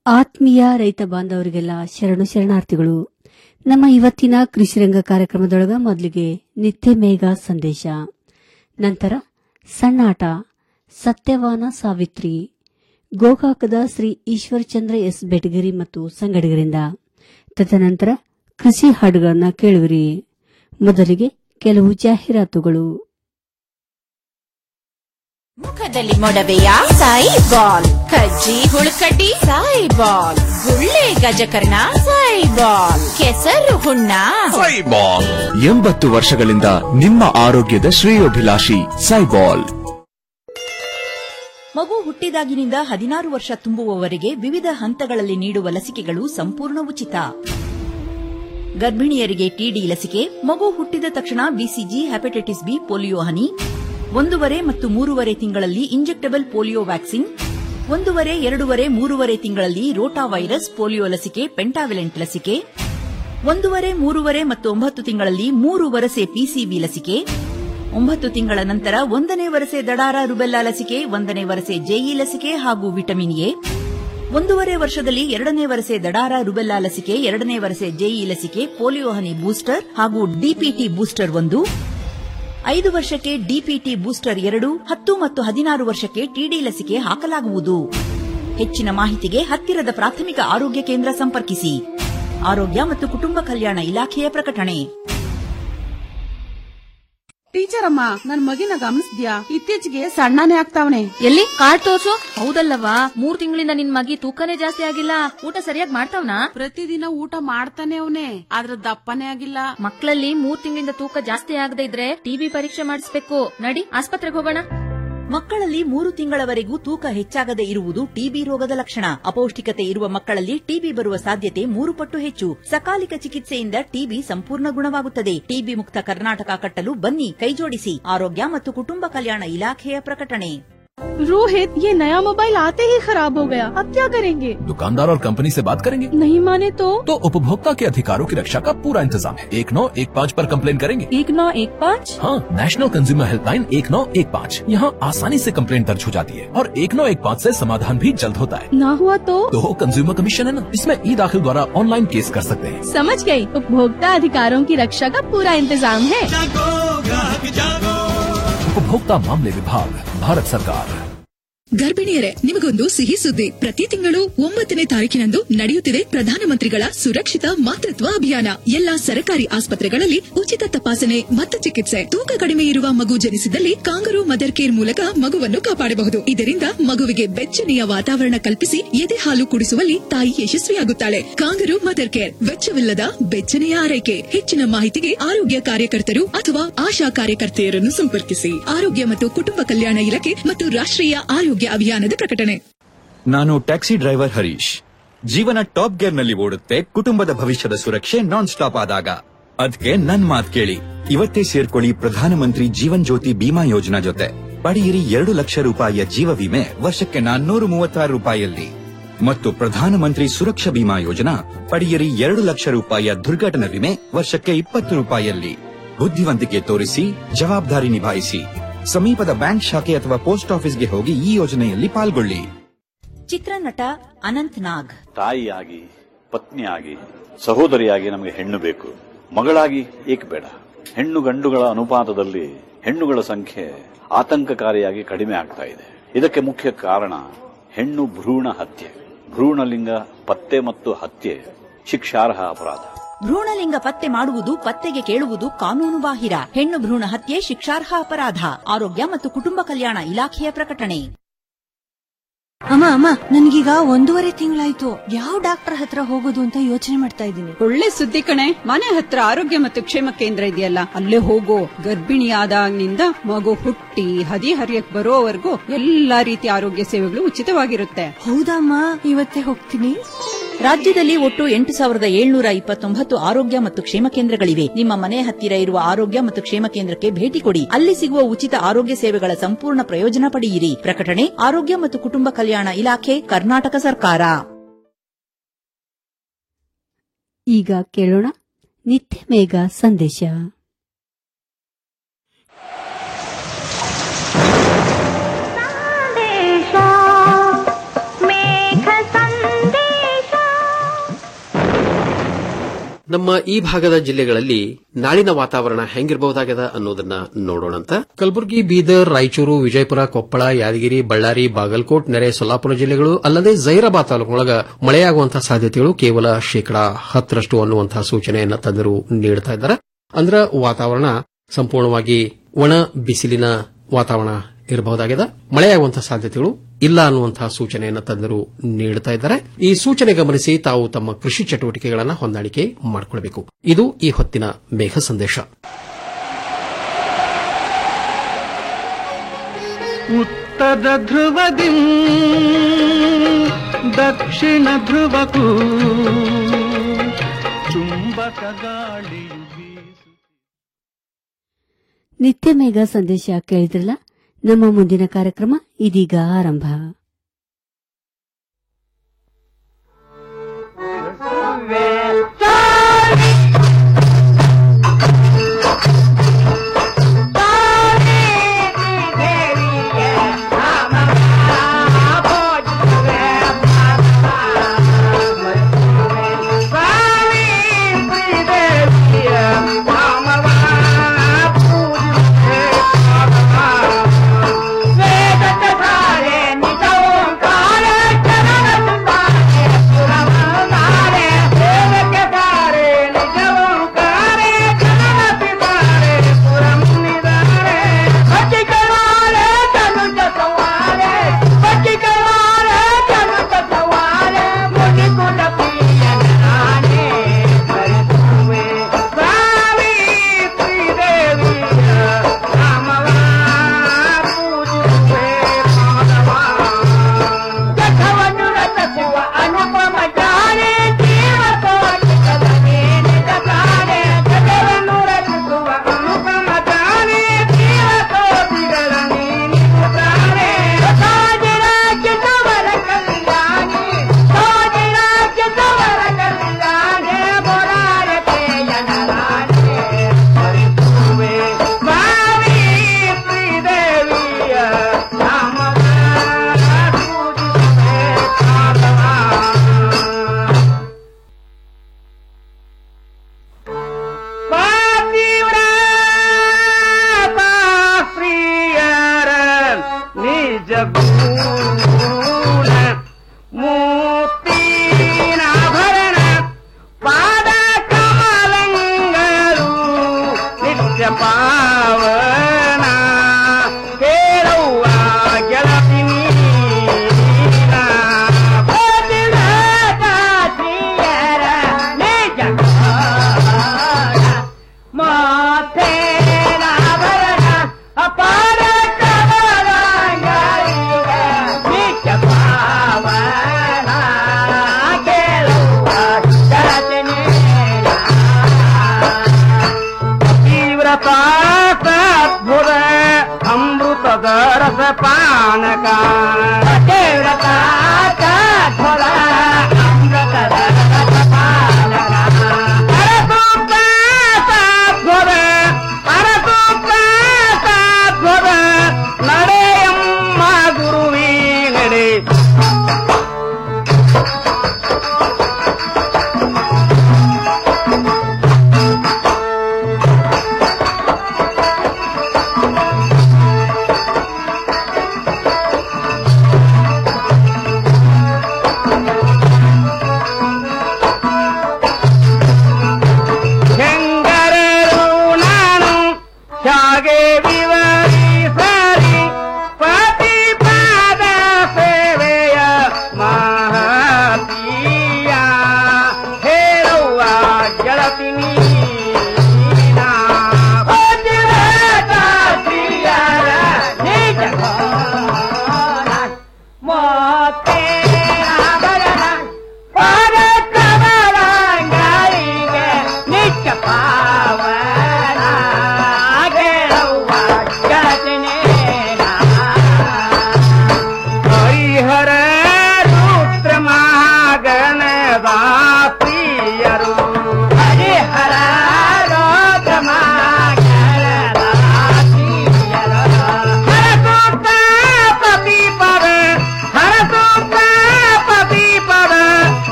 ಆತ್ಮೀಯ ರೈತ ಬಾಂಧವರಿಗೆಲ್ಲ ಶರಣು ಶರಣಾರ್ಥಿಗಳು ನಮ್ಮ ಇವತ್ತಿನ ಕೃಷಿರಂಗ ಕಾರ್ಯಕ್ರಮದೊಳಗ ಮೊದಲಿಗೆ ನಿತ್ಯ ಮೇಘ ಸಂದೇಶ ನಂತರ ಸಣ್ಣಾಟ ಸತ್ಯವಾನ ಸಾವಿತ್ರಿ ಗೋಕಾಕದ ಶ್ರೀ ಈಶ್ವರಚಂದ್ರ ಎಸ್ ಬೆಟಗಿರಿ ಮತ್ತು ಸಂಗಡಿಗರಿಂದ ತದನಂತರ ಕೃಷಿ ಹಾಡುಗಳನ್ನ ಕೇಳುವಿರಿ ಮೊದಲಿಗೆ ಕೆಲವು ಜಾಹೀರಾತುಗಳು ಮುಖದಲ್ಲಿ ಮೊಡವೆಯ ಸಾಯಿ ಬಾಲ್ ಕಜ್ಜಿ ಹುಳುಕಡ್ಡಿ ಸಾಯಿ ಬಾಲ್ ಗುಳ್ಳೆ ಗಜಕರ್ಣ ಸಾಯಿ ಬಾಲ್ ಕೆಸರು ಹುಣ್ಣ ಸೈಬಾಲ್ ಎಂಬತ್ತು ವರ್ಷಗಳಿಂದ ನಿಮ್ಮ ಆರೋಗ್ಯದ ಶ್ರೇಯೋಭಿಲಾಷಿ ಸೈಬಾಲ್ ಮಗು ಹುಟ್ಟಿದಾಗಿನಿಂದ ಹದಿನಾರು ವರ್ಷ ತುಂಬುವವರೆಗೆ ವಿವಿಧ ಹಂತಗಳಲ್ಲಿ ನೀಡುವ ಲಸಿಕೆಗಳು ಸಂಪೂರ್ಣ ಉಚಿತ ಗರ್ಭಿಣಿಯರಿಗೆ ಟಿಡಿ ಲಸಿಕೆ ಮಗು ಹುಟ್ಟಿದ ತಕ್ಷಣ ಬಿಸಿಜಿ ಹೆಪಟೈಟಿಸ್ ಬಿ ಪೋಲಿಯೋ ಹನಿ ಒಂದೂವರೆ ಮತ್ತು ಮೂರುವರೆ ತಿಂಗಳಲ್ಲಿ ಇಂಜೆಕ್ಟಬಲ್ ಪೋಲಿಯೋ ವ್ಯಾಕ್ಸಿನ್ ಒಂದೂವರೆ ಎರಡೂವರೆ ಮೂರುವರೆ ತಿಂಗಳಲ್ಲಿ ರೋಟಾ ವೈರಸ್ ಪೋಲಿಯೋ ಲಸಿಕೆ ಪೆಂಟಾವಿಲೆಂಟ್ ಲಸಿಕೆ ಒಂದೂವರೆ ಮೂರುವರೆ ಮತ್ತು ಒಂಬತ್ತು ತಿಂಗಳಲ್ಲಿ ಮೂರು ವರಸೆ ಪಿಸಿಬಿ ಲಸಿಕೆ ಒಂಬತ್ತು ತಿಂಗಳ ನಂತರ ಒಂದನೇ ವರಸೆ ದಡಾರ ರುಬೆಲ್ಲಾ ಲಸಿಕೆ ಒಂದನೇ ವರಸೆ ಜೆಇ ಲಸಿಕೆ ಹಾಗೂ ವಿಟಮಿನ್ ಎ ಒಂದೂವರೆ ವರ್ಷದಲ್ಲಿ ಎರಡನೇ ವರಸೆ ದಡಾರ ರುಬೆಲ್ಲಾ ಲಸಿಕೆ ಎರಡನೇ ವರಸೆ ಜೆಇ ಲಸಿಕೆ ಪೋಲಿಯೋ ಹನಿ ಬೂಸ್ಟರ್ ಹಾಗೂ ಡಿಪಿಟಿ ಬೂಸ್ಟರ್ ಒಂದು ಐದು ವರ್ಷಕ್ಕೆ ಡಿಪಿಟಿ ಬೂಸ್ಟರ್ ಎರಡು ಹತ್ತು ಮತ್ತು ಹದಿನಾರು ವರ್ಷಕ್ಕೆ ಟಿಡಿ ಲಸಿಕೆ ಹಾಕಲಾಗುವುದು ಹೆಚ್ಚಿನ ಮಾಹಿತಿಗೆ ಹತ್ತಿರದ ಪ್ರಾಥಮಿಕ ಆರೋಗ್ಯ ಕೇಂದ್ರ ಸಂಪರ್ಕಿಸಿ ಆರೋಗ್ಯ ಮತ್ತು ಕುಟುಂಬ ಕಲ್ಯಾಣ ಇಲಾಖೆಯ ಪ್ರಕಟಣೆ ಟೀಚರ್ ಅಮ್ಮ ನನ್ ಮಗಿನ ಗಮನಿಸ್ದ್ಯಾ ಇತ್ತೀಚೆಗೆ ಸಣ್ಣನೇ ಆಗ್ತಾವನೆ ಎಲ್ಲಿ ಕಾರ್ಡ್ ತೋರ್ಸು ಹೌದಲ್ಲವಾ ಮೂರ್ ತಿಂಗಳಿಂದ ನಿನ್ ಮಗಿ ತೂಕನೇ ಜಾಸ್ತಿ ಆಗಿಲ್ಲ ಊಟ ಸರಿಯಾಗಿ ಮಾಡ್ತಾವ್ನಾ ಪ್ರತಿದಿನ ಊಟ ಮಾಡ್ತಾನೆ ಅವನೇ ಆದ್ರ ದಪ್ಪನೇ ಆಗಿಲ್ಲ ಮಕ್ಕಳಲ್ಲಿ ಮೂರ್ ತಿಂಗಳಿಂದ ತೂಕ ಜಾಸ್ತಿ ಆಗದೆ ಇದ್ರೆ ಟಿಬಿ ಪರೀಕ್ಷೆ ಮಾಡಿಸ್ಬೇಕು ನಡಿ ಆಸ್ಪತ್ರೆಗೆ ಹೋಗೋಣ ಮಕ್ಕಳಲ್ಲಿ ಮೂರು ತಿಂಗಳವರೆಗೂ ತೂಕ ಹೆಚ್ಚಾಗದೆ ಇರುವುದು ಟಿಬಿ ರೋಗದ ಲಕ್ಷಣ ಅಪೌಷ್ಟಿಕತೆ ಇರುವ ಮಕ್ಕಳಲ್ಲಿ ಟಿಬಿ ಬರುವ ಸಾಧ್ಯತೆ ಮೂರು ಪಟ್ಟು ಹೆಚ್ಚು ಸಕಾಲಿಕ ಚಿಕಿತ್ಸೆಯಿಂದ ಟಿಬಿ ಸಂಪೂರ್ಣ ಗುಣವಾಗುತ್ತದೆ ಟಿಬಿ ಮುಕ್ತ ಕರ್ನಾಟಕ ಕಟ್ಟಲು ಬನ್ನಿ ಕೈಜೋಡಿಸಿ ಆರೋಗ್ಯ ಮತ್ತು ಕುಟುಂಬ ಕಲ್ಯಾಣ ಇಲಾಖೆಯ ಪ್ರಕಟಣೆ रोहित ये नया मोबाइल आते ही खराब हो गया अब क्या करेंगे दुकानदार और कंपनी से बात करेंगे नहीं माने तो तो उपभोक्ता के अधिकारों की रक्षा का पूरा इंतजाम है एक नौ एक पाँच पर कंप्लेन करेंगे एक नौ एक पाँच हाँ नेशनल कंज्यूमर हेल्पलाइन एक नौ एक पाँच यहाँ आसानी से कंप्लेन दर्ज हो जाती है और एक नौ एक पाँच ऐसी समाधान भी जल्द होता है ना हुआ तो तो कंज्यूमर कमीशन है ना इसमें ई दाखिल द्वारा ऑनलाइन केस कर सकते हैं समझ गई उपभोक्ता अधिकारों की रक्षा का पूरा इंतजाम है उपभोक्ता मामले विभाग भारत सरकार ಗರ್ಭಿಣಿಯರೇ ನಿಮಗೊಂದು ಸಿಹಿ ಸುದ್ದಿ ಪ್ರತಿ ತಿಂಗಳು ಒಂಬತ್ತನೇ ತಾರೀಕಿನಂದು ನಡೆಯುತ್ತಿದೆ ಪ್ರಧಾನಮಂತ್ರಿಗಳ ಸುರಕ್ಷಿತ ಮಾತೃತ್ವ ಅಭಿಯಾನ ಎಲ್ಲಾ ಸರ್ಕಾರಿ ಆಸ್ಪತ್ರೆಗಳಲ್ಲಿ ಉಚಿತ ತಪಾಸಣೆ ಮತ್ತು ಚಿಕಿತ್ಸೆ ತೂಕ ಕಡಿಮೆ ಇರುವ ಮಗು ಜನಿಸಿದಲ್ಲಿ ಕಾಂಗರು ಮದರ್ ಕೇರ್ ಮೂಲಕ ಮಗುವನ್ನು ಕಾಪಾಡಬಹುದು ಇದರಿಂದ ಮಗುವಿಗೆ ಬೆಚ್ಚನೆಯ ವಾತಾವರಣ ಕಲ್ಪಿಸಿ ಎದೆ ಹಾಲು ಕುಡಿಸುವಲ್ಲಿ ತಾಯಿ ಯಶಸ್ವಿಯಾಗುತ್ತಾಳೆ ಕಾಂಗರು ಮದರ್ ಕೇರ್ ವೆಚ್ಚವಿಲ್ಲದ ಬೆಚ್ಚನೆಯ ಆರೈಕೆ ಹೆಚ್ಚಿನ ಮಾಹಿತಿಗೆ ಆರೋಗ್ಯ ಕಾರ್ಯಕರ್ತರು ಅಥವಾ ಆಶಾ ಕಾರ್ಯಕರ್ತೆಯರನ್ನು ಸಂಪರ್ಕಿಸಿ ಆರೋಗ್ಯ ಮತ್ತು ಕುಟುಂಬ ಕಲ್ಯಾಣ ಇಲಾಖೆ ಮತ್ತು ರಾಷ್ಟ್ರೀಯ ಆರೋಗ್ಯ ಅಭಿಯಾನದ ಪ್ರಕಟಣೆ ನಾನು ಟ್ಯಾಕ್ಸಿ ಡ್ರೈವರ್ ಹರೀಶ್ ಜೀವನ ಟಾಪ್ ಗೇರ್ ನಲ್ಲಿ ಓಡುತ್ತೆ ಕುಟುಂಬದ ಭವಿಷ್ಯದ ಸುರಕ್ಷೆ ನಾನ್ ಸ್ಟಾಪ್ ಆದಾಗ ಅದ್ಕೆ ನನ್ ಮಾತ್ ಕೇಳಿ ಇವತ್ತೇ ಸೇರ್ಕೊಳ್ಳಿ ಪ್ರಧಾನಮಂತ್ರಿ ಜೀವನ್ ಜ್ಯೋತಿ ಬಿಮಾ ಯೋಜನಾ ಜೊತೆ ಪಡೆಯಿರಿ ಎರಡು ಲಕ್ಷ ರೂಪಾಯಿಯ ಜೀವ ವಿಮೆ ವರ್ಷಕ್ಕೆ ನಾನ್ನೂರು ಮೂವತ್ತಾರು ರೂಪಾಯಿಯಲ್ಲಿ ಮತ್ತು ಪ್ರಧಾನಮಂತ್ರಿ ಸುರಕ್ಷಾ ಬಿಮಾ ಯೋಜನಾ ಪಡೆಯಿರಿ ಎರಡು ಲಕ್ಷ ರೂಪಾಯಿಯ ದುರ್ಘಟನಾ ವಿಮೆ ವರ್ಷಕ್ಕೆ ಇಪ್ಪತ್ತು ರೂಪಾಯಿಯಲ್ಲಿ ಬುದ್ಧಿವಂತಿಕೆ ತೋರಿಸಿ ಜವಾಬ್ದಾರಿ ನಿಭಾಯಿಸಿ ಸಮೀಪದ ಬ್ಯಾಂಕ್ ಶಾಖೆ ಅಥವಾ ಪೋಸ್ಟ್ ಆಫೀಸ್ಗೆ ಹೋಗಿ ಈ ಯೋಜನೆಯಲ್ಲಿ ಪಾಲ್ಗೊಳ್ಳಿ ಚಿತ್ರನಟ ಅನಂತ್ ನಾಗ್ ತಾಯಿಯಾಗಿ ಪತ್ನಿಯಾಗಿ ಸಹೋದರಿಯಾಗಿ ನಮಗೆ ಹೆಣ್ಣು ಬೇಕು ಮಗಳಾಗಿ ಏಕೆ ಬೇಡ ಹೆಣ್ಣು ಗಂಡುಗಳ ಅನುಪಾತದಲ್ಲಿ ಹೆಣ್ಣುಗಳ ಸಂಖ್ಯೆ ಆತಂಕಕಾರಿಯಾಗಿ ಕಡಿಮೆ ಆಗ್ತಾ ಇದೆ ಇದಕ್ಕೆ ಮುಖ್ಯ ಕಾರಣ ಹೆಣ್ಣು ಭ್ರೂಣ ಹತ್ಯೆ ಭ್ರೂಣಲಿಂಗ ಪತ್ತೆ ಮತ್ತು ಹತ್ಯೆ ಶಿಕ್ಷಾರ್ಹ ಅಪರಾಧ ಭ್ರೂಣಲಿಂಗ ಪತ್ತೆ ಮಾಡುವುದು ಪತ್ತೆಗೆ ಕೇಳುವುದು ಕಾನೂನು ಬಾಹಿರ ಹೆಣ್ಣು ಭ್ರೂಣ ಹತ್ಯೆ ಶಿಕ್ಷಾರ್ಹ ಅಪರಾಧ ಆರೋಗ್ಯ ಮತ್ತು ಕುಟುಂಬ ಕಲ್ಯಾಣ ಇಲಾಖೆಯ ಪ್ರಕಟಣೆ ಅಮ್ಮ ಅಮ್ಮ ನನ್ಗೀಗ ಒಂದೂವರೆ ತಿಂಗಳಾಯ್ತು ಯಾವ ಡಾಕ್ಟರ್ ಹತ್ರ ಹೋಗೋದು ಅಂತ ಯೋಚನೆ ಮಾಡ್ತಾ ಇದ್ದೀನಿ ಒಳ್ಳೆ ಸುದ್ದಿ ಕಣೆ ಮನೆ ಹತ್ರ ಆರೋಗ್ಯ ಮತ್ತು ಕ್ಷೇಮ ಕೇಂದ್ರ ಇದೆಯಲ್ಲ ಅಲ್ಲೇ ಹೋಗೋ ಗರ್ಭಿಣಿಯಾದಾಗಿನಿಂದ ಮಗು ಹುಟ್ಟಿ ಹದಿ ಹರಿಯಕ್ ಬರೋವರೆಗೂ ಎಲ್ಲಾ ರೀತಿಯ ಆರೋಗ್ಯ ಸೇವೆಗಳು ಉಚಿತವಾಗಿರುತ್ತೆ ಹೌದಮ್ಮ ಇವತ್ತೇ ಹೋಗ್ತೀನಿ ರಾಜ್ಯದಲ್ಲಿ ಒಟ್ಟು ಎಂಟು ಸಾವಿರದ ಏಳ್ನೂರ ಇಪ್ಪತ್ತೊಂಬತ್ತು ಆರೋಗ್ಯ ಮತ್ತು ಕ್ಷೇಮ ಕೇಂದ್ರಗಳಿವೆ ನಿಮ್ಮ ಮನೆ ಹತ್ತಿರ ಇರುವ ಆರೋಗ್ಯ ಮತ್ತು ಕ್ಷೇಮ ಕೇಂದ್ರಕ್ಕೆ ಭೇಟಿ ಕೊಡಿ ಅಲ್ಲಿ ಸಿಗುವ ಉಚಿತ ಆರೋಗ್ಯ ಸೇವೆಗಳ ಸಂಪೂರ್ಣ ಪ್ರಯೋಜನ ಪಡೆಯಿರಿ ಪ್ರಕಟಣೆ ಆರೋಗ್ಯ ಮತ್ತು ಕುಟುಂಬ ಕಲ್ಯಾಣ ಇಲಾಖೆ ಕರ್ನಾಟಕ ಸರ್ಕಾರ ಈಗ ಕೇಳೋಣ ನಿತ್ಯ ಮೇಘ ಸಂದೇಶ ಮೇಘ ಸಂದೇಶ ನಮ್ಮ ಈ ಭಾಗದ ಜಿಲ್ಲೆಗಳಲ್ಲಿ ನಾಳಿನ ವಾತಾವರಣ ಹೆಂಗಿರಬಹುದಾಗದ ಅನ್ನೋದನ್ನ ನೋಡೋಣಂತ ಕಲಬುರಗಿ ಬೀದರ್ ರಾಯಚೂರು ವಿಜಯಪುರ ಕೊಪ್ಪಳ ಯಾದಗಿರಿ ಬಳ್ಳಾರಿ ಬಾಗಲಕೋಟ್ ನೆರೆ ಸೊಲ್ಲಾಪುರ ಜಿಲ್ಲೆಗಳು ಅಲ್ಲದೆ ಜೈರಾಬಾದ್ ತಾಲೂಕಿನೊಳಗ ಮಳೆಯಾಗುವಂತಹ ಸಾಧ್ಯತೆಗಳು ಕೇವಲ ಶೇಕಡಾ ಹತ್ತರಷ್ಟು ಅನ್ನುವಂತಹ ಸೂಚನೆಯನ್ನ ತಜ್ಞರು ನೀಡುತ್ತಾ ಇದ್ದಾರೆ ಅಂದ್ರ ವಾತಾವರಣ ಸಂಪೂರ್ಣವಾಗಿ ಒಣ ಬಿಸಿಲಿನ ವಾತಾವರಣ ಇರಬಹುದಾಗಿದೆ ಮಳೆಯಾಗುವಂತಹ ಸಾಧ್ಯತೆಗಳು ಇಲ್ಲ ಅನ್ನುವಂತಹ ಸೂಚನೆಯನ್ನು ತಜ್ಞರು ನೀಡುತ್ತಾ ಇದ್ದಾರೆ ಈ ಸೂಚನೆ ಗಮನಿಸಿ ತಾವು ತಮ್ಮ ಕೃಷಿ ಚಟುವಟಿಕೆಗಳನ್ನು ಹೊಂದಾಣಿಕೆ ಮಾಡಿಕೊಳ್ಳಬೇಕು ಇದು ಈ ಹೊತ್ತಿನ ಮೇಘ ಸಂದೇಶ ಉತ್ತರ ಧ್ರುವದಿ ದಕ್ಷಿಣ ಧ್ರುವಕ್ಕೂ ಚುಂಬಕ ಗಾಳಿಯು ನಿತ್ಯ ಮೇಘ ಸಂದೇಶ ಕೇಳಿದ್ರಲ್ಲ ನಮ್ಮ ಮುಂದಿನ ಕಾರ್ಯಕ್ರಮ ಇದೀಗ ಆರಂಭ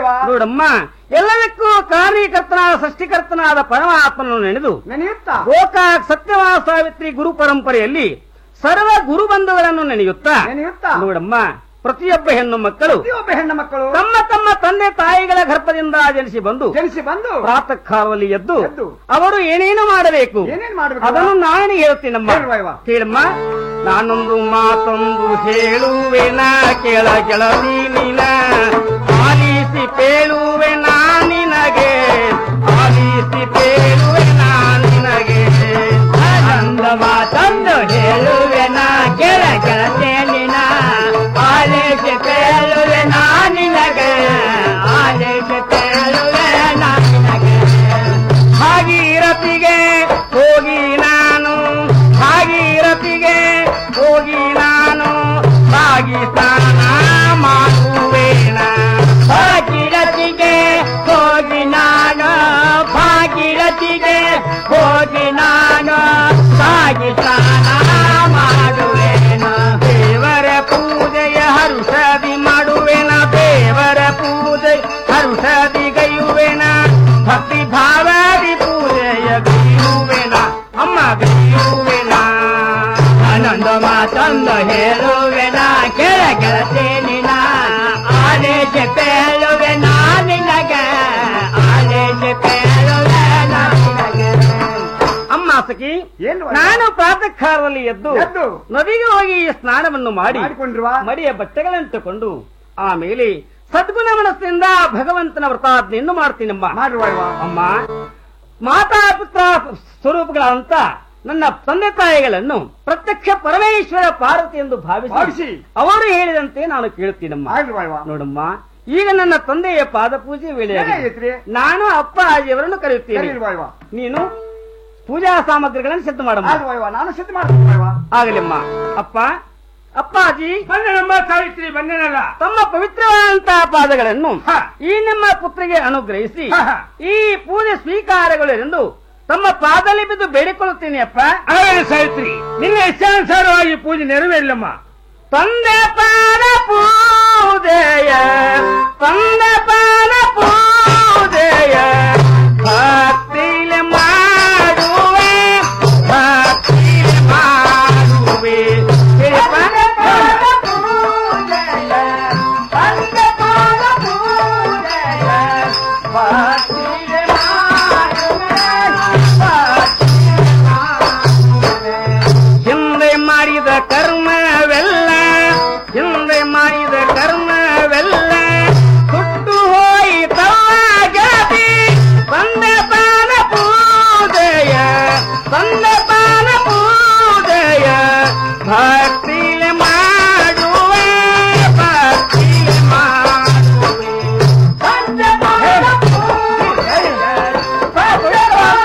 ನೋಡಮ್ಮ ಎಲ್ಲದಕ್ಕೂ ಕಾರಣೀಕರ್ತನಾದ ಸೃಷ್ಟಿಕರ್ತನಾದ ಪರಮಾತ್ಮನನ್ನು ನೆನೆದು ನೆನೆಯುತ್ತಾ ಗೋಕಾಕ್ ಸತ್ಯವಾದ ಸಾವಿತ್ರಿ ಗುರು ಪರಂಪರೆಯಲ್ಲಿ ಸರ್ವ ಗುರುಬಂಧುಗಳನ್ನು ನೆನೆಯುತ್ತಾ ನೆನೆಯುತ್ತಾ ನೋಡಮ್ಮ ಪ್ರತಿಯೊಬ್ಬ ಹೆಣ್ಣು ಮಕ್ಕಳು ಪ್ರತಿಯೊಬ್ಬ ಹೆಣ್ಣು ಮಕ್ಕಳು ತಮ್ಮ ತಮ್ಮ ತಂದೆ ತಾಯಿಗಳ ಗರ್ಭದಿಂದ ಜನಿಸಿ ಬಂದು ಜನಿಸಿ ಬಂದು ಪ್ರಾತಃ ಕಾಲದಲ್ಲಿ ಎದ್ದು ಅವರು ಏನೇನು ಮಾಡಬೇಕು ಅದನ್ನು ನಾನು ಹೇಳ್ತೀನಮ್ಮ ಕೇಳಮ್ಮ ನಾನೊಂದು ಮಾತೊಂದು ಹೇಳುವೆನ ಕೇಳ ಗೆಳತಿ ನೀನ ಆಲಿಸಿ ಪೇಳುವೆ ನಾ ನಿನಗೆ ಆಲಿಸಿ ಪೇಳುವೆ ನಾ ನಿನಗೆ ಆನಂದ ಮಾತೊಂದು ಹೇಳುವೆ ನಾ ಕೇಳ ಗೆಳತಿ ನೀನ ಆಲಿಸಿ ಪೇಳುವೆ ನಾ ನಿನಗೆ ಆಲಿಸಿ ಪೇಳುವೆ ನಾ ನಿನಗೆ ಭಾಗೀರಥಿಗೆ ಹೋಗಿ ನಾನು ಭಾಗೀರಥಿಗೆ ಹೋಗಿ ನಾನು ಭಾಗಿ ಸ್ನಾನ ಮಾಡುವೇನ ಭಾಗೀರಥಿಗೆ ಹೋಗಿ ನಾನು ಭಾಗೀರಥಿಗೆ ಹೋಗಿ ನಾನು ಭಾಗಿ ಸ್ನಾನ ಮಾಡುವೇನ ದೇವರ ಪೂಜೆಯ ಹರುಷದಿ ಮಾಡುವೆನ ದೇವರ ಪೂಜೆ ಹರುಷದಿ ಗೈಯುವೆನ ಭಕ್ತಿ ಭಾವದಿ ಪೂಜೆಯ ಗೈಯುವೆನ ಅಮ್ಮ ಗೈಯುವೆನ ಆನಂದ ಮಾತಂದ ಹೇಳುವೆನ ಕೆಳ ಗೆಳತೇನಿನ ಆದೇಶ ಪೇಳುವೆನ ನಿನಗೆ ಆದೇಶ ಪೇಳುವೆನ ನಿನಗೆ ಅಮ್ಮ ಸಖಿ ನಾನು ಪ್ರಾತಃ ಕಾಲದಲ್ಲಿ ಎದ್ದು ನದಿಗೆ ಹೋಗಿ ಸ್ನಾನವನ್ನು ಮಾಡಿ ಮಡಿಯ ಬಟ್ಟೆಗಳನ್ನು ತಕೊಂಡು ಆಮೇಲೆ ಸದ್ಗುಣ ಮನಸ್ಸಿನಿಂದ ಭಗವಂತನ ವ್ರತಾಜ್ಞೆಯನ್ನು ಮಾಡ್ತೀನಮ್ಮ ಅಮ್ಮ ಮಾತಾ ಪುತ್ರ ಸ್ವರೂಪಗಳಂತ ನನ್ನ ತಂದೆ ತಾಯಿಗಳನ್ನು ಪ್ರತ್ಯಕ್ಷ ಪರಮೇಶ್ವರ ಪಾರ್ವತಿ ಎಂದು ಭಾವಿಸಿ ಅವರು ಹೇಳಿದಂತೆ ನಾನು ಕೇಳುತ್ತೀನಮ್ಮ ನೋಡಮ್ಮ ಈಗ ನನ್ನ ತಂದೆಯ ಪಾದ ಪೂಜೆ ವೇಳೆ ನಾನು ಅಪ್ಪ ಅಜ್ಜಿಯವರನ್ನು ಕರೆಯುತ್ತೇನೆ ನೀನು ಪೂಜಾ ಸಾಮಗ್ರಿಗಳನ್ನು ಸಿದ್ಧ ಮಾಡಮ್ಮ ನಾನು ಸಿದ್ಧ ಆಗಲಿಮ್ಮ ಅಪ್ಪ ಅಪ್ಪಾಜಿ ಬಂದನಮ್ಮ ಸಾವಿತ್ರಿ ಬಂದನಲ್ಲ ತಮ್ಮ ಪವಿತ್ರವಾದಂತಹ ಪಾದಗಳನ್ನು ಈ ನಿಮ್ಮ ಪುತ್ರಿಗೆ ಅನುಗ್ರಹಿಸಿ ಈ ಪೂಜೆ ಸ್ವೀಕಾರಗಳು ಎಂದು ತಮ್ಮ ಪಾದಲ್ಲಿ ಬಿದ್ದು ಬೇಡಿಕೊಳ್ಳುತ್ತೇನೆ ಅಪ್ಪ ಸಾವಿತ್ರಿ ನಿನ್ನ ಇಚ್ಛಾನುಸಾರವಾಗಿ ಪೂಜೆ ನೆರವೇರಿಲ್ಲಮ್ಮ ತಂದೆ ಪಾದ ಪೂಜೆಯ ತಂದೆ ಪಾದ ಪೂಜೆಯ ಭಕ್ತಿಲೆ ಮಾಡುವೆ ಭಕ್ತಿಲೆ ಮಾಡುವೆ ತಂದೆ ಪಾದ ಪೂಜೆಯ ತಂದೆ ಪಾದ ಪೂಜೆಯ ಭಕ್ತಿಲೆ ಮಾಡುವೆ ಹಿಂದೆ ಮಾಡಿದ ಕರ್ಮವೆಲ್ಲ ಹಿಂದೆ ಮಾಡಿದ ಕರ್ಮವೆಲ್ಲ ಹುಟ್ಟು ಹೋಯಿತಲ್ಲ ಗೆಳತಿ ತಂದೆ ಪಾನ ಪೂಜೆಯ ತಂದೆ ಪಾನ ಪೂಜೆಯ ಭಕ್ತಿಲೆ ಮಾಡುವೆ ಭಕ್ತಿಲೆ ಮಾಡುವೆ ತಂದೆ ಪಾನ ಪೂಜೆಯ ತಂದೆ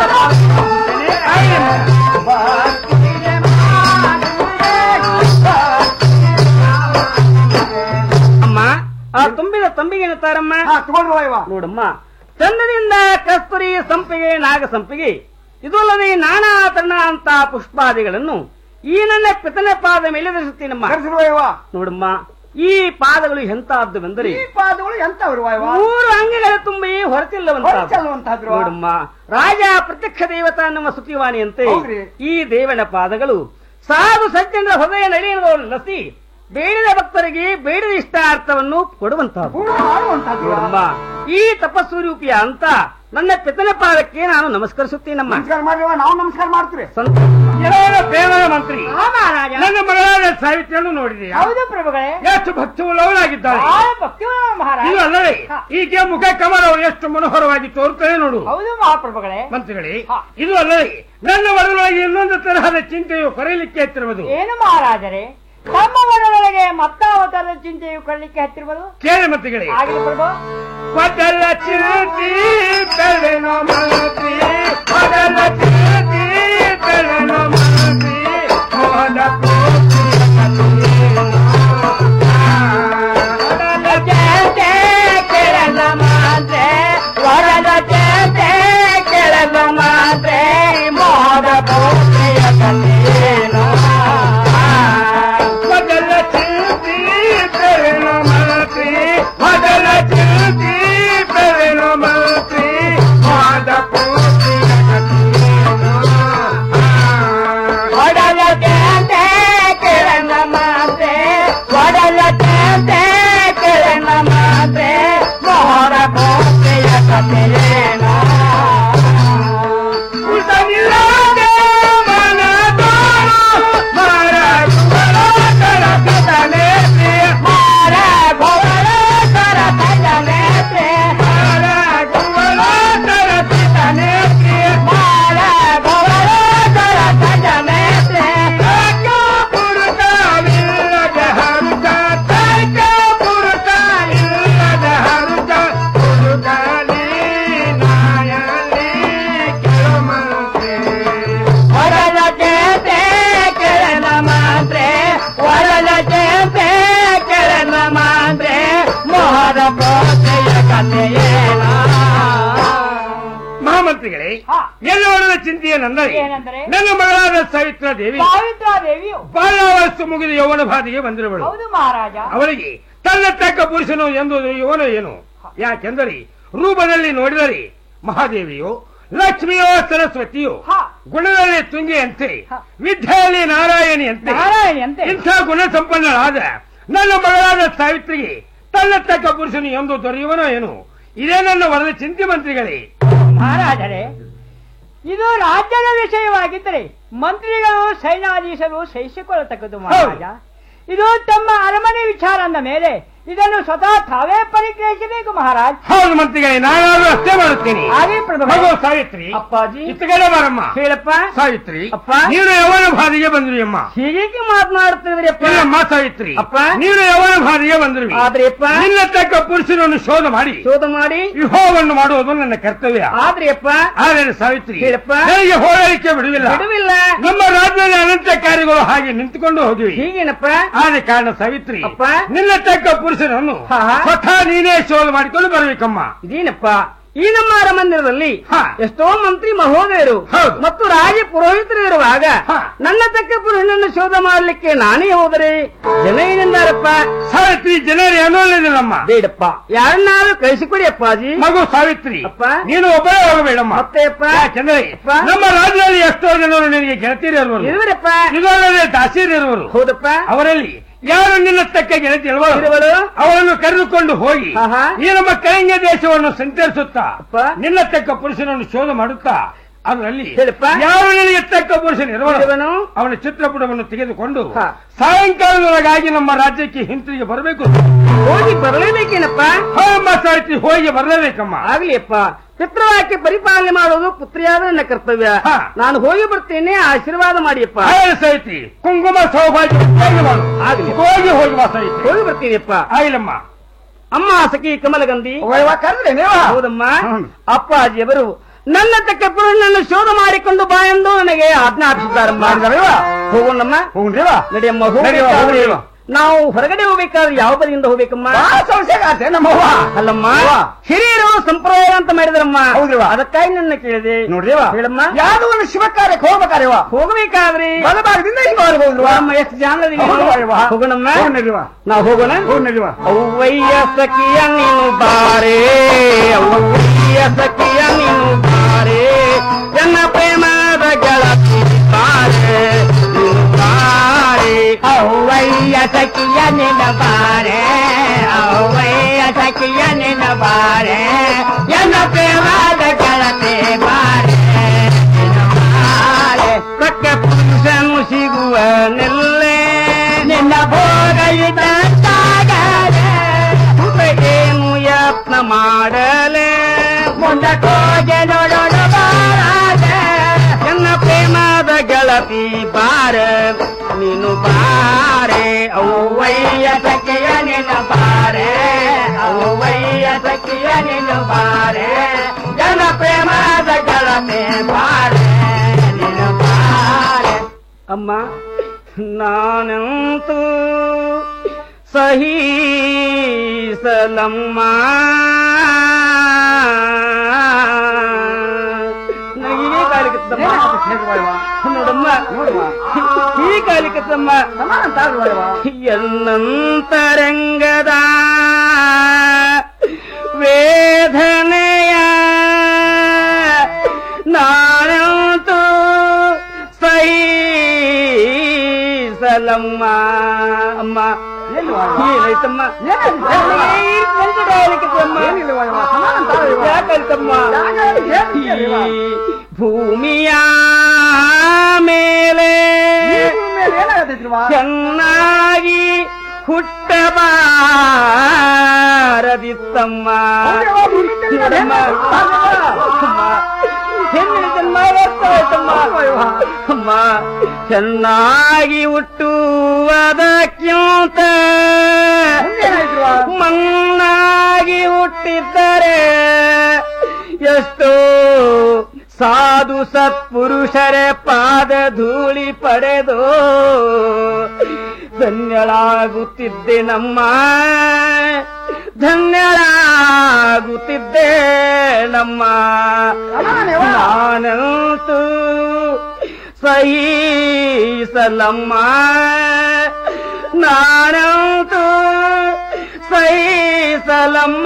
ಅಮ್ಮ ಆ ತುಂಬಿದ ತಂಬಿಗೆ ಏನಂತಾರಮ್ಮ ನೋಡಮ್ಮ ಚಂದದಿಂದ ಕಸ್ತೂರಿ ಸಂಪಿಗೆ ನಾಗ ಸಂಪಿಗೆ ಇದು ಅಲ್ಲದೆ ನಾನಾ ತಣ್ಣ ಅಂತ ಪುಷ್ಪಾದಿಗಳನ್ನು ಈ ನನ್ನ ಪಿತನ ಪಾದ ಮೇಲೆ ಧರಿಸುತ್ತೀನಮ್ಮ ನೋಡಮ್ಮ ಈ ಪಾದಗಳು ಎಂತಹದ್ದುವೆಂದರೆ ಈ ಪಾದಗಳು ಎಂತವರು ಮೂರು ಅಂಗಗಳ ತುಂಬಿ ಹೊರತಿಲ್ಲವಂತಹದ್ದು ನೋಡಮ್ಮ ರಾಜ ಪ್ರತ್ಯಕ್ಷ ದೇವತಾ ನಮ್ಮ ಸುತಿವಾಣಿಯಂತೆ ಈ ದೇವನ ಪಾದಗಳು ಸಾಧು ಸಜ್ಜನರ ಹೃದಯ ನಳಿನದವರು ಲಸಿ ಬೇಡಿದ ಭಕ್ತರಿಗೆ ಬೇಡಿದ ಇಷ್ಟಾರ್ಥವನ್ನು ಕೊಡುವಂತಹದ್ದು ನೋಡಮ್ಮ ಈ ತಪಸ್ವರೂಪಿಯ ಅಂತ ನನ್ನ ಪಿತನ ಪಾದಕ್ಕೆ ನಾನು ನಮಸ್ಕರಿಸುತ್ತೇನಮ್ಮ ನಾವು ನಮಸ್ಕಾರ ಮಾಡ್ತೀವಿ ಪ್ರೇಮದ ಮಂತ್ರಿ ನನ್ನ ಮಗಳಾದ ಸಾವಿತ್ರಿಯನ್ನು ನೋಡಿದೆ ಹೌದು ಪ್ರಭುಗಳೇ ಎಷ್ಟು ಭಕ್ತಿವುಳ್ಳವರಾಗಿದ್ದಾರೆ ಇದು ಅಲ್ಲವೇ ಈಕೆ ಮುಖ ಕಮಲವು ಎಷ್ಟು ಮನೋಹರವಾಗಿ ತೋರುತ್ತದೆ ನೋಡು ಹೌದು ಮಹಾಪ್ರಭುಗಳೇ ಮಂತ್ರಿಗಳೇ ಇದು ಅಲ್ಲವೇ ನನ್ನ ಒಳಗೊಳಗೆ ಇನ್ನೊಂದು ತರಹದ ಚಿಂತೆಯು ಕೊರೆಯಲಿಕ್ಕೆ ಎತ್ತಿರುವುದು ಏನು ಮಹಾರಾಜರೇ ತಮ್ಮ ಮನದೊಳಗೆ ಮತ್ತಾವತಾರದ ಚಿಂತೆಯು ಕೊಳ್ಳಿಕ್ಕೆ ಹತ್ತಿರುವುದು ಕೇಳಿ ಮಂತ್ರಿಗಳೇ ಆಗಲಿ ಪ್ರಭು ಮೊದಲ ಚಿಂತಿ ಬೆಳೆನೋ ಮಂತ್ರಿ ಮೊದಲ ಚಿಂತಿ ಬೆಳೆನೋ ಮಂತ್ರಿ ಮೋದ ಕೆಳಗ ಮಾತ್ರ ವರದ ಚೇತೆ ಕೆಳಗ ಮಾತ್ರ ಮೋದ ಪೋತ್ರಿಯ ಕಥೆಯೇನೋ ಮೊದಲ ಚಿಂತಿ ಬೆಳೆನೋ ಮಂತ್ರಿ ಮೊದಲ ಚಿಂತಿ ಮಂತ್ರಿಗಳೇ ಎಲ್ಲವರ ಚಿಂತೆಯೇನೆಂದರೆ ಏನೆಂದರೆ? ನನ್ನ ಮಗಳಾದ ಸಾವಿತ್ರ ದೇವಿ ಸಾವಿತ್ರಾ ದೇವಿಯು ಬಾಲ್ಯಾವಸ್ತು ಮುಗಿದ ಯೌವನ ಬಾಧಿಗೆ ಬಂದಿರುವಳು ಹೌದು ಮಹಾರಾಜ ಅವಳಿಗೆ ತನ್ನ ತಕ್ಕ ಪುರುಷನು ಎಂಬುದು ಇವನು ಏನು ಯಾಕೆಂದರೆ ರೂಪದಲ್ಲಿ ನೋಡಿದರೆ ಮಹಾದೇವಿಯು ಲಕ್ಷ್ಮಿಯೋ ಸರಸ್ವತಿಯು ಗುಣದಲ್ಲಿ ತುಂಗಿಯಂತೆ ವಿದ್ಯೆಯಲ್ಲಿ ನಾರಾಯಣಿಯಂತೆ ನಾರಾಯಣಿಯಂತೆ. ಇಂಥ ಗುಣ ಸಂಪನ್ನಳಾದ ನನ್ನ ಮಗಳಾದ ಸಾವಿತ್ರಿಗೆ ತನ್ನ ತಕ್ಕ ಪುರುಷನು ಎಂದು ದೊರೆಯುವನೋ ಏನು ಇದೇ ನನ್ನ ವರದ ಚಿಂತೆ ಮಂತ್ರಿಗಳೇ ಮಹಾರಾಜರೇ ಇದು ರಾಜ್ಯದ ವಿಷಯವಾಗಿದ್ದರೆ ಮಂತ್ರಿಗಳು ಸೈನ್ಯಾಧೀಶರು ಸಹಿಸಿಕೊಳ್ಳತಕ್ಕದ್ದು ಮಹಾರಾಜ ಇದು ತಮ್ಮ ಅರಮನೆ ವಿಚಾರ ಅಂದ ಮೇಲೆ ಇದನ್ನು ಸ್ವತಃ ತಾವೇ ಪರಿಗ್ರಹಿಸಬೇಕು ಮಹಾರಾಜ್ ಹೌದು ಮಂತ್ರಿಗಳೇ ನಾನಾದ್ರೂ ಅಷ್ಟೇ ಮಾಡುತ್ತೇನೆ ಹಾಗೆ ಪ್ರಭು. ಮಗು ಸಾವಿತ್ರಿ ಅಪ್ಪಾಜಿ ಇತ್ತಗಡೆ ಬಾರಮ್ಮ ಹೇಳಪ್ಪ ಸಾವಿತ್ರಿ ಅಪ್ಪ. ನೀನು ಯವನ ಬಾಧಿಗೆ ಬಂದ್ರಿ ಅಮ್ಮ ಹೀಗೆ ಮಾತನಾಡುತ್ತಿದ್ರಿ ಅಪ್ಪ ಇಲ್ಲಮ್ಮ ಸಾವಿತ್ರಿ ಅಪ್ಪ. ನೀನು ಯವನ ಬಾಧಿಗೆ ಬಂದ್ರಿ ಆದ್ರೆ ಅಪ್ಪ. ನಿನ್ನ ತಕ್ಕ ಪುರುಷನನ್ನು ಶೋಧ ಮಾಡಿ ಶೋಧ ಮಾಡಿ ವಿವಾಹವನ್ನು ಮಾಡುವುದು ನನ್ನ ಕರ್ತವ್ಯ ಆದ್ರೆ ಅಪ್ಪ ಆದರೆ ಸಾವಿತ್ರಿ ಹೇಳಪ್ಪ. ನನಗೆ ಹೋರಾಡಿಕೆ ಬಿಡುವಿಲ್ಲ ಬಿಡುವಿಲ್ಲ. ನಮ್ಮ ರಾಜ್ಯದಲ್ಲಿ ಅನಂತ ಕಾರ್ಯಗಳು ಹಾಗೆ ನಿಂತುಕೊಂಡು ಹೋಗಿವೆ ಹೀಗೇನಪ್ಪ ಆದ ಕಾರಣ ಸಾವಿತ್ರಿ ಅಪ್ಪ. ನಿನ್ನ ತಕ್ಕ ಪುರುಷನನ್ನು ಹಾ, ಹಾ. ಸ್ವತಃ ನೀನೇ ಶೋಧ ಮಾಡಿಕೊಂಡು ಬರಬೇಕಮ್ಮ ಇದೇನಪ್ಪ ಈ ನಮ್ಮ ಅರಮಂದಿರದಲ್ಲಿ ಹಾ. ಎಷ್ಟೋ ಮಂತ್ರಿ ಮಹೋದಯರು ಹೌದು. ಮತ್ತು ರಾಜ ಪುರೋಹಿತರು ಇರುವಾಗ ಹಾ. ನನ್ನ ತಕ್ಕ ಪುರುಷನನ್ನು ಶೋಧ ಮಾಡಲಿಕ್ಕೆ ನಾನೇ ಹೋದರೆ ಜನ ಏನೆಂದಾರಪ್ಪ ಸಾವಿತ್ರಿ ಜನರು ಏನೋಲ್ಲದಿಲ್ಲಮ್ಮ ಬೇಡಪ್ಪ ಯಾರನ್ನಾರು ಕಳಿಸಿಕೊಡಿ ಅಪ್ಪಾಜಿ ಮಗು ಸಾವಿತ್ರಿ ಅಪ್ಪ. ನೀನು ಒಬ್ಬರೇ ಹೋಗಬೇಡಮ್ಮ ಮತ್ತೆ ಅಪ್ಪ ಯಾಕೆಂದ್ರೆ ಅಪ್ಪ. ನಮ್ಮ ರಾಜ್ಯದಲ್ಲಿ ಎಷ್ಟೋ ಜನರು ನಿನಗೆ ಗೆಳತಿಯರು ಇರುವರು ಇರುವರಪ್ಪ ಇದಲ್ಲದೆ ದಾಸಿಯರು ಇರುವರು ಹೌದಪ್ಪ ಅವರಲ್ಲಿ ಯಾರು ನಿನ್ನ ತಕ್ಕ ಗೆಳತಿ ಇರುವರು ಇರುವರು ಅವರನ್ನು ಕರೆದುಕೊಂಡು ಹೋಗಿ ಆಹಾ. ಈ ನಮ್ಮ ಕಳಿಂಗ ದೇಶವನ್ನು ಸಂಚರಿಸುತ್ತಾ ಅಪ್ಪ. ನಿನ್ನ ತಕ್ಕ ಪುರುಷನನ್ನು ಶೋಧ ಮಾಡುತ್ತಾ ಅದರಲ್ಲಿ ಹೇಳಪ್ಪ. ಯಾವ ನಿನಗೆ ತಕ್ಕ ಪುರುಷನ ಇರುವನು? ಇರುವನು ಅವನ ಚಿತ್ರಪಟವನ್ನು ತೆಗೆದುಕೊಂಡು ಹಾ. ಸಾಯಂಕಾಲದೊಳಗಾಗಿ ನಮ್ಮ ರಾಜ್ಯಕ್ಕೆ ಹಿಂತಿರುಗಿ ಬರಬೇಕು ಹೋಗಿ ಬರಲೇಬೇಕೇನಪ್ಪ ಅಮ್ಮ ಸಾಹಿತಿ ಹೋಗಿ ಬರಲೇಬೇಕಮ್ಮ ಆಗ್ಲಿ ಅಪ್ಪ ಪಿತೃವಾಕ್ಯ ಪರಿಪಾಲನೆ ಮಾಡೋದು ಪುತ್ರಿಯಾದ ನನ್ನ ಕರ್ತವ್ಯ ಹಾ. ನಾನು ಹೋಗಿ ಬರ್ತೇನೆ ಆಶೀರ್ವಾದ ಮಾಡಿಯಪ್ಪ ಆಯ್ತು ಸಾಹಿತಿ ಕುಂಕುಮ ಸೌಭಾಗ್ಯ ಹೋಗಿ ಮಾಡು. ಆಗ್ಲಿ. ಹೋಗಿ ಹೋಗಿ ಬಾ ಸಾಹಿತಿ ಹೋಗಿ ಬರ್ತೀನಿಯಪ್ಪ ಆಗಿಲ್ಲಮ್ಮ ಅಮ್ಮ ಸಖಿ ಕಮಲಗಂಧಿ ಕರೆದ್ರೆ ನೀವ ಹೌದಮ್ಮ ಅಪ್ಪಾಜಿಯವರು ನನ್ನ ತಕ್ಕ ಪುರುಷನನ್ನು ಶೋಧ ಮಾಡಿಕೊಂಡು ಬಾ ಎಂದು ನನಗೆ ಆಜ್ಞಾಪಿಸಿದ್ದಾರಮ್ಮ ಹೋಗೋಣಮ್ಮ ಹೋಗ್ರೇವಾ ನಡಿಯಮ್ಮ ನಡಿಯವ್ವ, ಹೋಗ್ಬೇಕಾದ್ರೆ ಹೋಗ್ರೇವಾ. ನಾವು ಹೊರಗಡೆ ಹೋಗ್ಬೇಕಾದ್ರೆ ಯಾವ ಬದಿಯಿಂದ ಹೋಗ್ಬೇಕಮ್ಮ ಸಂಶಯ ನಮ್ಮವ್ವ ಅಲ್ಲಮ್ಮ ಅವ್ವ. ಹಿರಿಯರು ಸಂಪ್ರದಾಯ ಅಂತ ಮಾಡಿದ್ರಮ್ಮ ಹೌದ್ರವ್ವ. ಅದಕ್ಕಾಗಿ ನನ್ನ ಕೇಳಿದೆ ನೋಡ್ರಿವಾ ಹೇಳಮ್ಮ ಯಾವ್ದೋ ಒಂದು ಶಿವ ಕಾರ್ಯಕ್ಕೆ ಹೋಗ್ಬೇಕಾರೆವಾ ಹೋಗ್ಬೇಕಾದ್ರಿ ಬಲಭಾಗದಿಂದ ಈ ಬಾರಿ ಹೋದ್ರು ಅಮ್ಮ ಎಷ್ಟು ಜಾಣದಿ ನೀನು? ಹೌದವ್ವ. ಹೋಗೋಣಮ್ಮ ಹೋಗ್ನಡಿವಾ. ನಾವು ಹೋಗೋಣ ಹೋಗ್ನಡಿವಾ. ಅವ್ವಯ್ಯ ಸಖಿಯ ನೀನು ಬಾರೆ ಅವ್ವಯ್ಯ ಸಖಿಯ ನೀನು ಬಾರೆ ನನ್ನ ಪ್ರೇಮದ ಗೆಳತಿ ಬಾರೆ ನೀನು ಬಾರೆ ಅವ್ವಯ್ಯ ಸಖಿಯ ನಿನ್ನ ಬಾರೆ ಅವ್ವಯ್ಯ ಸಖಿಯ ನಿನ್ನ ಬಾರೆ ನನ್ನ ಪ್ರೇಮದ ಗೆಳತಿ ಬಾರೆ ನಿನ್ನ ಬಾರೆ ತಕ್ಕ ಪುರುಷನು ಸಿಗುವನೆಲ್ಲೇ ನಿನ್ನ ಭೋಗ ಇದ್ದಾಗಲೇ ಏನು ಯತ್ನ ಮಾಡಲೆ ಮುಂದಕ್ಕೋಗೆ ನೋಡೋಣ ಬಾರದೆ ನನ್ನ ಪ್ರೇಮದ ಗೆಳತಿ ಬಾರ ನೀನು ಬಾರೆ ಅವ್ವಯ್ಯ ಸಖಿಯ ನಿನ್ನ ಬಾರೆ ಅವ್ವಯ್ಯ ಸಖಿಯ ನಿನ್ನ ಬಾರೆ ಜನ ಪ್ರೇಮದ ಗೆಳತಿ ಬಾರೆ ನೀನು ಬಾರೆ ಅಮ್ಮ ನಾನಂತೂ ಸಹೀಸಲಮ್ಮ ನನಗೆ ಕಾಲಿಕತ್ತಮ್ಮ ನೋಡಮ್ಮ ಈ ಕಾಲಿಕತ್ತಮ್ಮ ಎನ್ನಂತರಂಗದ ವೇದನೆಯ ನಾನಂತೂ ಸಲಮ್ಮ ಅಮ್ಮ ಏನಾಯ್ತಮ್ಮ ಯಾಕಂತಮ್ಮ ಭೂಮಿಯ ಮೇಲೆ ಚೆನ್ನಾಗಿ ಹುಟ್ಟಬಾರದಿತ್ತಮ್ಮ ನೋಡಮ್ಮ. ಹೆಣ್ಣಿನ ಜನ್ಮ ವ್ಯರ್ಥ ಆಯ್ತಮ್ಮ. ಅಮ್ಮ ಚೆನ್ನಾಗಿ ಹುಟ್ಟುವುದಕ್ಕಿಂತ ಮಣ್ಣಾಗಿ ಹುಟ್ಟಿದ್ದರೆ ಎಷ್ಟೋ ಸಾಧು ಸತ್ಪುರುಷರ ಪಾದ ಧೂಳಿ ಪಡೆದು ಧನ್ಯಳಾಗುತ್ತಿದ್ದೆ ನಮ್ಮ ಧನ್ಯಳಾಗುತ್ತಿದ್ದೆ ನಮ್ಮ ನಾನಂತೂ ಸಹಿಸಲಮ್ಮ ನಾನಂತೂ ಸಹಿಸಲಮ್ಮ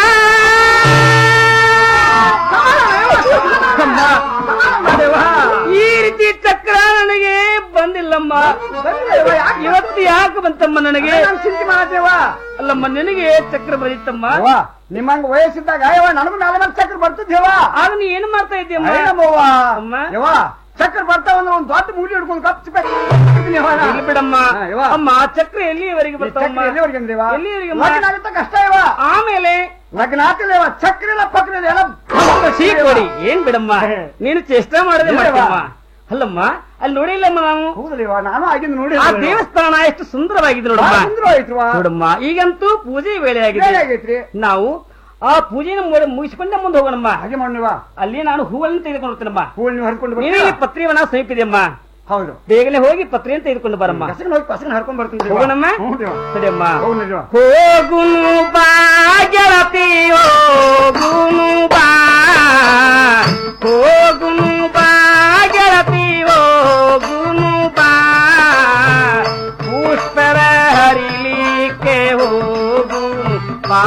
ಈ ರೀತಿ ಚಕ್ರ ನನಗೆ ಬಂದಿಲ್ಲಮ್ಮ ಇವತ್ತು ಯಾಕೆ ಬಂತಮ್ಮ ನನಗೆ ಚಿಂತೆ ಮಾಡದೇವ ಅಲ್ಲಮ್ಮ ನಿನಗೆ ಚಕ್ರ ಬಂದಿತ್ತಮ್ಮ ನಿಮ್ಮಂಗ ವಯಸ್ಸಿದ್ದಾಗ ಯವ್ವ ನನಗೂ ನಾಳೆ ಮೇಲೆ ಚಕ್ರ ಬರ್ತಿದ್ದೇವ ಆಗ ನೀ ಏನು ಮಾಡ್ತಾ ಇದ್ದೀಯಮ್ಮ ಏನಮ್ಮವ್ವ? ಅಮ್ಮ ಯವ್ವ ಚಕ್ರ ಬರ್ತಾವಂದ್ರೆ ಒಂದ್ ದೊಡ್ಡ ಮೂಡಿ ಹಿಡ್ಕೊಂಡು ಕಪ್ಸ್ಬೇಕು ಇಲ್ಲಿ ಬಿಡಮ್ಮ ಅಮ್ಮ ಚಕ್ರ ಎಲ್ಲಿಯವರೆಗೆ ಬರ್ತಾವಮ್ಮ ಎಲ್ಲಿವರೆಗೆ ಅಂದೇವ ಎಲ್ಲಿವರೆಗೆ ಲಗ್ನ ಆಗುತ್ತೆ ಕಷ್ಟ ಇವ ಆಮೇಲೆ ಲಗ್ನ ಆಗ್ತಿಲ್ಲ ಚಕ್ರ ಇಲ್ಲ ಪಕ್ರ ಇಲ್ಲ ಎಲ್ಲ ಸಿಹಿ ಕೊಡಿ ಏನ್ ಬಿಡಮ್ಮ ನೀನು ಚೇಷ್ಟೆ ಮಾಡದೆ ಇಲ್ಲವ್ವ. ಮಾಡ್ತೀಯಮ್ಮ ಅಲ್ಲಮ್ಮ ಅಲ್ಲಿ ನೋಡಿಲ್ಲಮ್ಮ ನಾವು ಹೌದಲ್ವ ನಾನು ಆಗಿಂದ ನೋಡಿ ಆ ದೇವಸ್ಥಾನ ಎಷ್ಟು ಸುಂದರವಾಗಿದೆ ನೋಡಮ್ಮ ಆ, ಸುಂದರವಾಯ್ತವ್ವ. ನೋಡಮ್ಮ ಈಗಂತೂ ಪೂಜೆ ವೇಳೆ ವೇಳೆ ಆಗಿದೆ ಆಗೈತ್ರಿ. ನಾವು ಆ ಪೂಜೆನ ಮುಗಿ- ಮುಗಿಸ್ಕೊಂಡೆ ಮುಂದೆ ಹೋಗೋಣಮ್ಮ ಹಾಗೆ ಮಾಡುವ ಅಲ್ಲಿ ನಾನು ಹೂವನ್ನು ತೆಗೆದುಕೊಂಡು ಹೋಗ್ತೇನಮ್ಮ ಹೂವು ನೀವು ಹರ್ಕೊಂಡು ನೀನು ಇಲ್ಲಿ ಪತ್ರಿವನ ಸಮೀಪಿದೆಯಮ್ಮ ಹೌದು ಬೇಗನೆ ಹೋಗಿ ಪತ್ರಿಯನ್ನು ತೆಗೆದುಕೊಂಡು ಬರಮ್ಮ ಕಸಗನ ಹೋಗಿ ಕಸಗನ ಹರ್ಕೊಂಡ್ ಬರ್ತೀನಿ ಹೋಗೋಣಮ್ಮ ಹ್ಞೂ ದೇವ. ಸರಿಯಮ್ಮ ಹೌದು ನಿಜ. ಹೋಗುನು ಬಾ ಗೆಳತಿ ಹೋಗುನು ಬಾ ಹೋಗುನು ಬಾ ಗೆಳತಿ ಹೋಗುನು ಬಾ ಪುಷ್ಪರ ಹರಿಲಿಕ್ಕೆ ಹೋಗುನು ಬಾ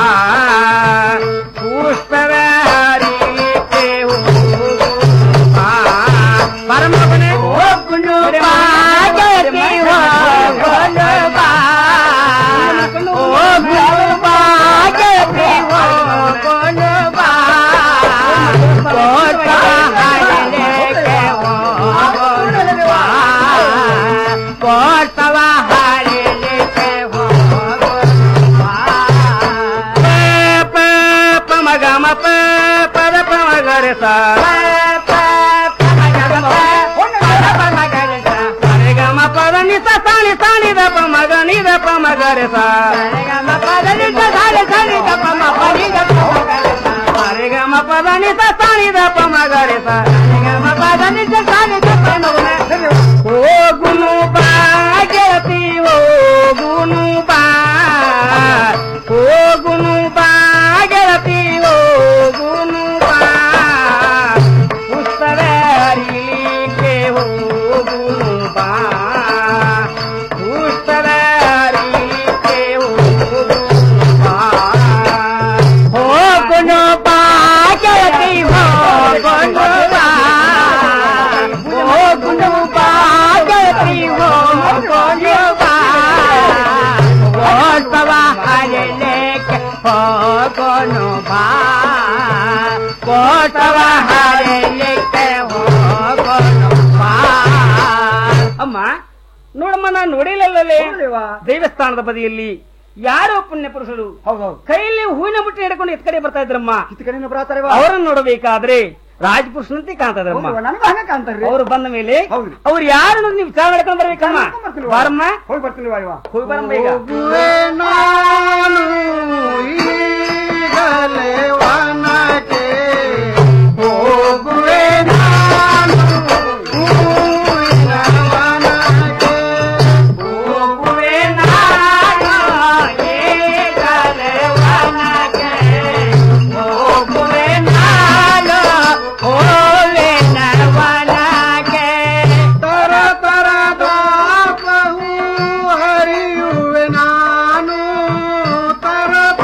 ಪುಷ್ಪರ ಹರಿಲಿಕ್ಕೆ ಹೋಗುನು ಬಾ ಬರಮ್ಮ ಮಗನೇ ಹೋಗುನು ಬಾ ಗೆಳತಿ ಹೋಗುನು ಬಾ ಹೋಗುನು ಬಾ ಗೆಳತಿ ಹೋಗುನು ಬಾ ಪುಷ್ಪರ ಹರಿಲಿಕ್ಕೆ ಹೋಗುನು ಬಾ ಪುಷ್ಪವ ಹರಿಲಿಕ್ಕೆ ಹೋಗುನು ಬಾ ಪ ಪ ಮಗ ಮ ಪ ಪದ ಪ ಮಗ ರೆ ಸ ಪ ಪ ಮಗ ಮ ಪ ಪದ ಪ ಮಗ ರೆ ಸ ರೆ ಗ ಮ ಪದ ನಿ ಸ ಸ ನಿ ಸ ನಿ ದ ಪ ಮಗ ನಿ ದ ಪ ಮಗ ರೆ ಸ ರೆ ಗ ಮ ಪದ ನಿ ಸ ಸ ನಿ ಸ ನಿ ದ ಪ ಮ ಪ ನಿ ದ ಪ ಮಗ ರೆ ಸ ರೆ ಗ ಮ ಪದ ನಿ ಸ ಸ ನಿ ದ ಪ ಮಗ ರೆ ಸ ರೆ ಗ ಮ ಪದ ನಿ ಸ ಸ ನಿ ದ ಪ ಮಗ ರೆ ಹೋಗುನು ಬಾ ಗೆಳತಿ ಹೋಗುನು ಬಾ ಹೋಗುನು ಬಾ ಗೆಳತಿ ಹೋಗುನು ಬಾ ಪುಸ್ತಕ ಹರಿಲಿಕ್ಕೆ ಹೋಗುನು ಬಾ ಪುಸ್ತಕ ಹರಿಲಿಕ್ಕೆ ಹೋಗುನು ಬಾ ಹೋಗುನು ಬಾ ಗೆಳತಿ ಹೋಗುನು ಬಾ ಹೋಗುನು ಬಾ ಗೆಳತಿ ಹೋಗುನು ಬಾ ಓಡ್ಸವ ಹರಲಿಕ್ಕೆ ಹೋಗೋನು ಬಾ ಓಡ್ಸವ ಹರಲಿಕ್ಕೆ ಹೋಗೋನು ಬಾ ಅಮ್ಮ ನೋಡಮ್ಮ ನಾನು ನೋಡಿಲ್ಲಲ್ಲೇ ದೇವಸ್ಥಾನದ ಬದಿಯಲ್ಲಿ ಯಾರೋ ಪುಣ್ಯ ಪುರುಷರು ಕೈಯಲ್ಲಿ ಹೂವಿನ ಬುಟ್ಟಿ ಹಿಡ್ಕೊಂಡು ಎತ್ ಕಡೆ ಬರ್ತಾ ಇದ್ರಮ್ಮ ಅವರನ್ನು ನೋಡಬೇಕಾದ್ರೆ ರಾಜಪುರುಷನಂತೆ ಕಾಣ್ತಾ ಇದ್ರಮ್ಮ ನನಗೂ ಹಂಗೆ ಕಾಣ್ತಾರ್ರಿ ಅವರು ಬಂದ ಮೇಲೆ ಅವ್ರು ಯಾರು ಅನ್ನೋದು ನೀವು ವಿಚಾರ ಮಾಡ್ಕೊಂಡು ಬರ್ಬೇಕಮ್ಮ ಬಾರಮ್ಮ ಹೋಗಿ ಬರ್ತೀನಿ ವಾ ಇವ ಹೋಗಿ ಬರಮ್ಮ ಈಗ ನಾನು ಈಗಲೇ ವನಕ್ಕೆ ಹೋಗುವೆ ನಾನು ಹೂವಿನ ವನಕ್ಕೆ ಹೋಗುವೆ ನಾನು ಈಗಲೇ ವನಕ್ಕೆ. ಹೋಗುವೆ ನಾನು ಹೂವಿನ ವನಕ್ಕೆ. ತರ ತರದ ಹೂ ಹರಿಯುವೆ ನಾನು ತರ